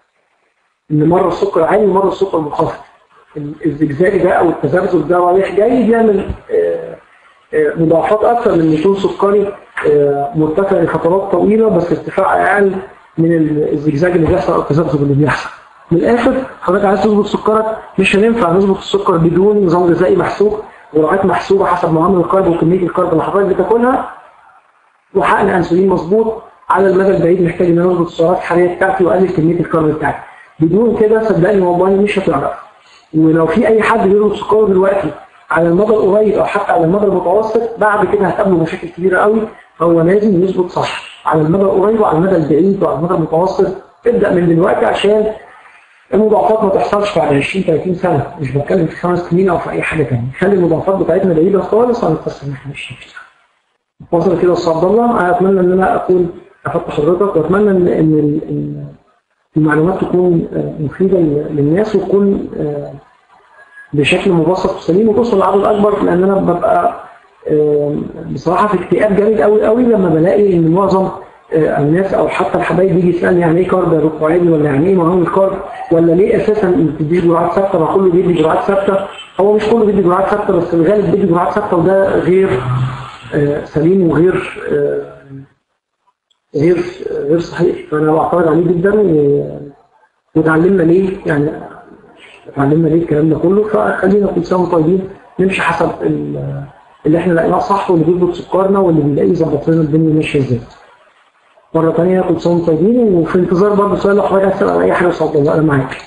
ان مره السكر عالي ومره السكر منخفض ال- الزجزاج ده او التذبذب ده رايح جاي بيعمل آه، آه، مضاعفات اكثر من ان يكون سكري آه، مرتفع لفترات طويله بس ارتفاع اقل من ال- الزجزاج اللي بيحصل او التذبذب اللي بيحصل. من الاخر حضرتك عايز تظبط سكرك مش هينفع نظبط السكر بدون نظام غذائي محسوب جرعات محسوبه حسب معامل الكارب وكميه الكارب اللي حضرتك بتاكلها وحقن انسولين مظبوط على المدى البعيد محتاج ان انا اظبط السعرات الحراريه بتاعتي واقلل كميه الكارب بتاعتي بدون كده صدقني والله مش هتعرف ولو في اي حد بيظبط سكره دلوقتي على المدى القريب او حتى على المدى المتوسط بعد كده هتقابله مشاكل كبيره قوي فهو لازم يظبط صح على المدى القريب وعلى المدى البعيد وعلى المدى المتوسط ابدا من دلوقتي عشان المضاعفات ما تحصلش بعد 20 30 سنه مش بتكلم في خمس سنين او في اي حاجه ثانيه خلي المضاعفات بتاعتنا بعيده خالص عن القصه اللي احنا ماشيين فيها وصل كده استاذ عبد الله انا اتمنى ان انا اكون افدت حضرتك واتمنى ان ان ال- إن المعلومات تكون آه، مفيده لل- للناس وتكون آه، بشكل مبسط وسليم وتوصل لعدد اكبر لان انا ببقى آه، بصراحه في اكتئاب جامد قوي قوي لما بلاقي ان معظم آه، الناس او حتى الحبايب يجي يسالني يعني ايه كارب يا دكتور عادي ولا يعني ايه معاون الكارب ولا ليه اساسا ما بتديش جرعات ثابته ما كله بيدي جرعات ثابته هو مش كله بيدي جرعات ثابته بس الغالب بيدي جرعات ثابته وده غير آه، سليم وغير آه، غير غير صحيح فانا بعترض عليه جدا و- واتعلمنا ليه يعني اتعلمنا ليه الكلام ده كله فخلينا كل سنه وانتم طيبين نمشي حسب ال- اللي احنا لقيناه صح واللي بيظبط سكرنا واللي بنلاقيه يظبط لنا الدنيا ماشيه ازاي. مرة تانية كل سنة وانتم طيبين وفي انتظار برضه سؤال لو حضرتك عايز تسأل عن أي حاجة اتفضل أنا معاك.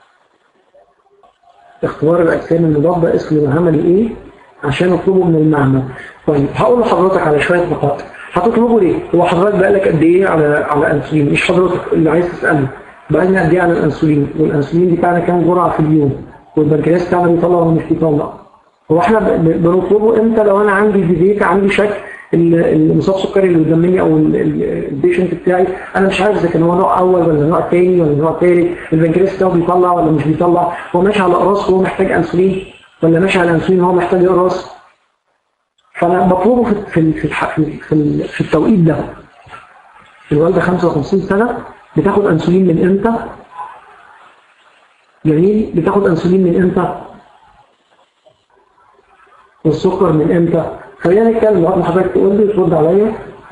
اختبار الأجسام المضادة اسم عملي إيه عشان أطلبه من المعمل. طيب هقول لحضرتك على شوية نقاط. هتطلبه ليه؟ هو حضرتك بقالك قد إيه على على أنسولين؟ مش حضرتك اللي عايز تسأله. بقالنا قد إيه على الأنسولين؟ والأنسولين بتاعنا كام جرعة في اليوم؟ والبنكرياس بتاعنا بيطلع ولا مش بيطلع؟ هو احنا ب- ب- بنطلبه امتى لو انا عندي ديزيت عندي شك ال- المصاب سكري اللي قدام مني او ال- ال- البيشنت بتاعي انا مش عارف اذا كان هو نوع اول ولا نوع تاني ولا نوع تالت البنكرياس بتاعه بيطلع ولا مش بيطلع هو ماشي على اقراص وهو محتاج انسولين ولا ماشي على انسولين وهو محتاج اقراص فانا بطلبه في في في الح- في, في, في التوقيت ده الوالده 55 سنه بتاخد انسولين من امتى؟ جميل بتاخد انسولين من امتى؟ والسكر من امتى خلينا نتكلم لغايه ما حضرتك تقول لي ترد عليا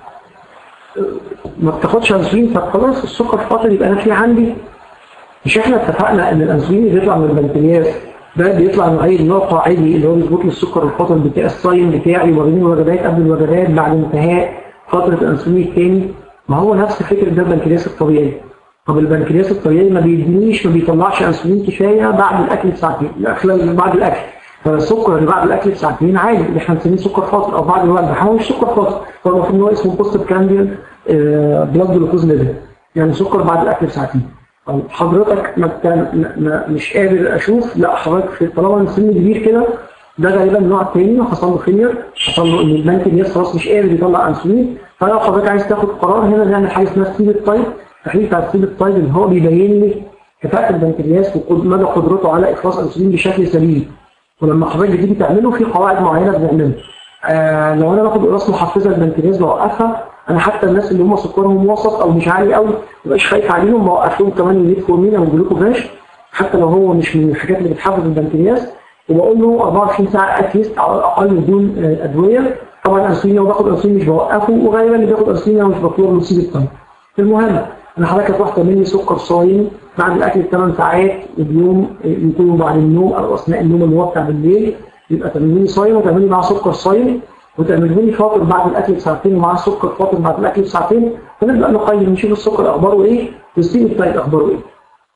ما بتاخدش انسولين طب خلاص السكر فاضل يبقى انا في عندي مش احنا اتفقنا ان الانسولين اللي بيطلع من البنكرياس ده بيطلع نوعين نوع قاعدي اللي هو بيظبط لي السكر الفاضل بتاع الصايم بتاعي وبين الوجبات قبل الوجبات بعد انتهاء فتره الانسولين الثاني ما هو نفس فكره ده البنكرياس الطبيعي طب البنكرياس الطبيعي ما بيدينيش ما بيطلعش انسولين كفايه بعد الاكل بساعتين لا خلال بعد الاكل فالسكر اللي بعد الاكل بساعتين عادي اللي احنا بنسميه سكر فاصل او بعد الوجبه هو مش سكر فاصل هو المفروض ان هو اسمه بوست كانديال بلاد جلوكوز ليفل يعني سكر بعد الاكل بساعتين طيب حضرتك ما كان ما مش قادر اشوف لا حضرتك في طالما إن سن كبير كده ده غالبا نوع تاني وحصل له فيلير حصل له ان البنكرياس خلاص مش قادر يطلع انسولين فلو حضرتك عايز تاخد قرار هنا نعمل حاجه اسمها ستيب التايب تحليل بتاع ستيب التايب اللي هو بيبين لي كفاءه البنكرياس ومدى قدرته على افراز انسولين بشكل سليم ولما حضرتك بتيجي تعمله في قواعد معينه بنعملها آه لو انا باخد قراص محفزه للبنكرياس بوقفها انا حتى الناس اللي هم سكرهم وسط او مش عالي قوي ما بقاش خايف عليهم بوقف لهم كمان الميتفورمين او الجلوكوفاش حتى لو هو مش من الحاجات اللي بتحفز البنكرياس وبقول له 24 ساعه اتليست على الاقل بدون آه، ادويه طبعا الانسولين لو باخد انسولين مش بوقفه وغالبا اللي بياخد انسولين انا مش بطلب له سيب الطيب المهم انا حضرتك هتروح تعمل لي سكر صايم بعد الاكل بثمان ساعات اليوم يكونوا بعد النوم او اثناء النوم اللي هو بتاع بالليل يبقى تعمل لي صايم وتعمل لي معاه سكر صايم وتعمل لي فاطر بعد الاكل بساعتين ومعاه سكر فاطر بعد الاكل بساعتين فنبدا نقيم نشوف السكر اخباره ايه والسيب الطيب اخباره ايه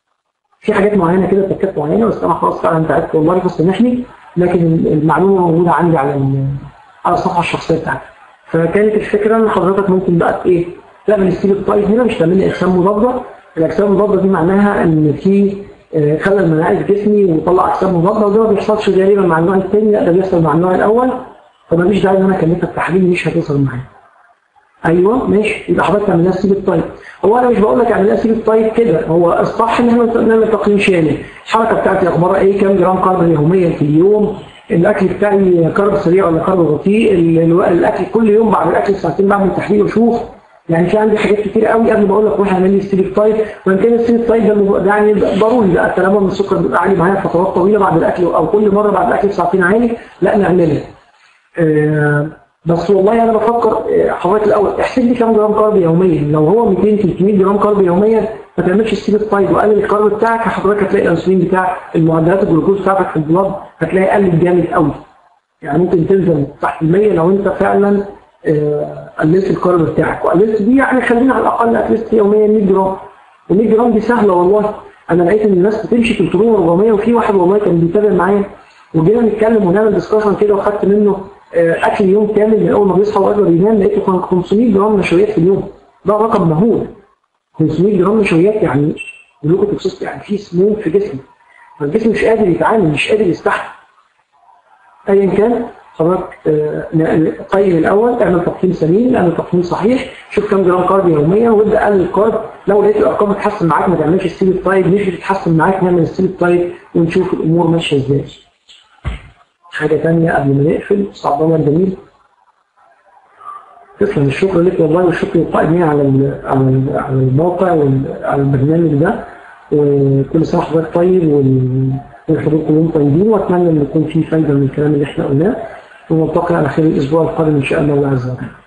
في حاجات معينه كده تكات معينه بس انا خلاص فعلا تعبت والله فسامحني لكن المعلومه موجوده عندي على ال- على الصفحه الشخصيه بتاعتي فكانت الفكره ان حضرتك ممكن بقى ايه تعمل السيل الطيب هنا مش تعمل لي اجسام مضاده الاجسام المضاده دي معناها ان في آه، خلل مناعي في جسمي وطلع اجسام مضاده وده ما بيحصلش غالبا مع النوع الثاني لا ده بيحصل مع النوع الاول فماليش داعي ان انا اكلفك تحليل مش هتوصل معايا ايوه ماشي يبقى حضرتك تعمل لها سيب الطيب هو انا مش بقول لك اعمل لها سيب الطيب كده هو الصح ان احنا نعمل تقييم شامل الحركه بتاعتي اخبارها ايه كام جرام كارب يوميا في اليوم الاكل بتاعي كارب سريع ولا كارب بطيء ال- ال- الاكل كل يوم بعد الاكل ساعتين بعمل تحليل واشوف يعني في عندي حاجات كتير قوي قبل ما اقول لك روح اعمل لي السيب طيب وان كان السيب طيب ده المفروض- ده يعني ضروري بقى طالما السكر بيبقى عالي معايا فترات طويله بعد الاكل او كل مره بعد الاكل بساعتين عالي لا نعملها آه، بس والله انا بفكر آه، حضرتك الاول احسب لي كام جرام كارب يوميا لو هو 200 300 جرام كارب يوميا ما تعملش السيب الطيب وقلل الكارب بتاعك حضرتك هتلاقي الانسولين بتاعك المعدلات الجلوكوز بتاعتك في البلاد هتلاقي قلت جامد قوي يعني ممكن تنزل تحت ال 100 لو انت فعلا آه، قللت الكارب بتاعك وقللت دي يعني خلينا على الاقل اتليست يوميا 100 جرام ال 100 جرام دي سهله والله انا لقيت ان الناس بتمشي 300 و400 وفي واحد والله كان بيتابع معايا وجينا نتكلم ونعمل ديسكشن كده وخدت منه آه، اكل يوم كامل من اول ما بيصحى وقبل ما ينام لقيته كان 500 جرام نشويات في اليوم ده رقم مهول 500 جرام نشويات يعني جلوكوتوكسيس يعني في سموم في جسمي فالجسم مش قادر يتعامل مش قادر يستحمل ايا كان حضرتك آه، ن- قيم الاول اعمل تقييم سليم اعمل تقييم صحيح شوف كام جرام كارب يوميا وابدا قلل الكارب لو لقيت الارقام تتحسن معاك ما تعملش السيل الطيب مش بتتحسن معاك نعمل السيل الطيب ونشوف الامور ماشيه ازاي حاجه ثانيه قبل ما نقفل استاذ عبد الله الجميل تسلم الشكر لك والله والشكر للقائمين على ال- على ال- على الموقع وعلى البرنامج ده وكل سنه وحضرتك طيب وال- والحضور كلهم طيبين واتمنى ان يكون في فايده من الكلام اللي احنا قلناه ونلتقي على خير الاسبوع القادم ان شاء الله عز وجل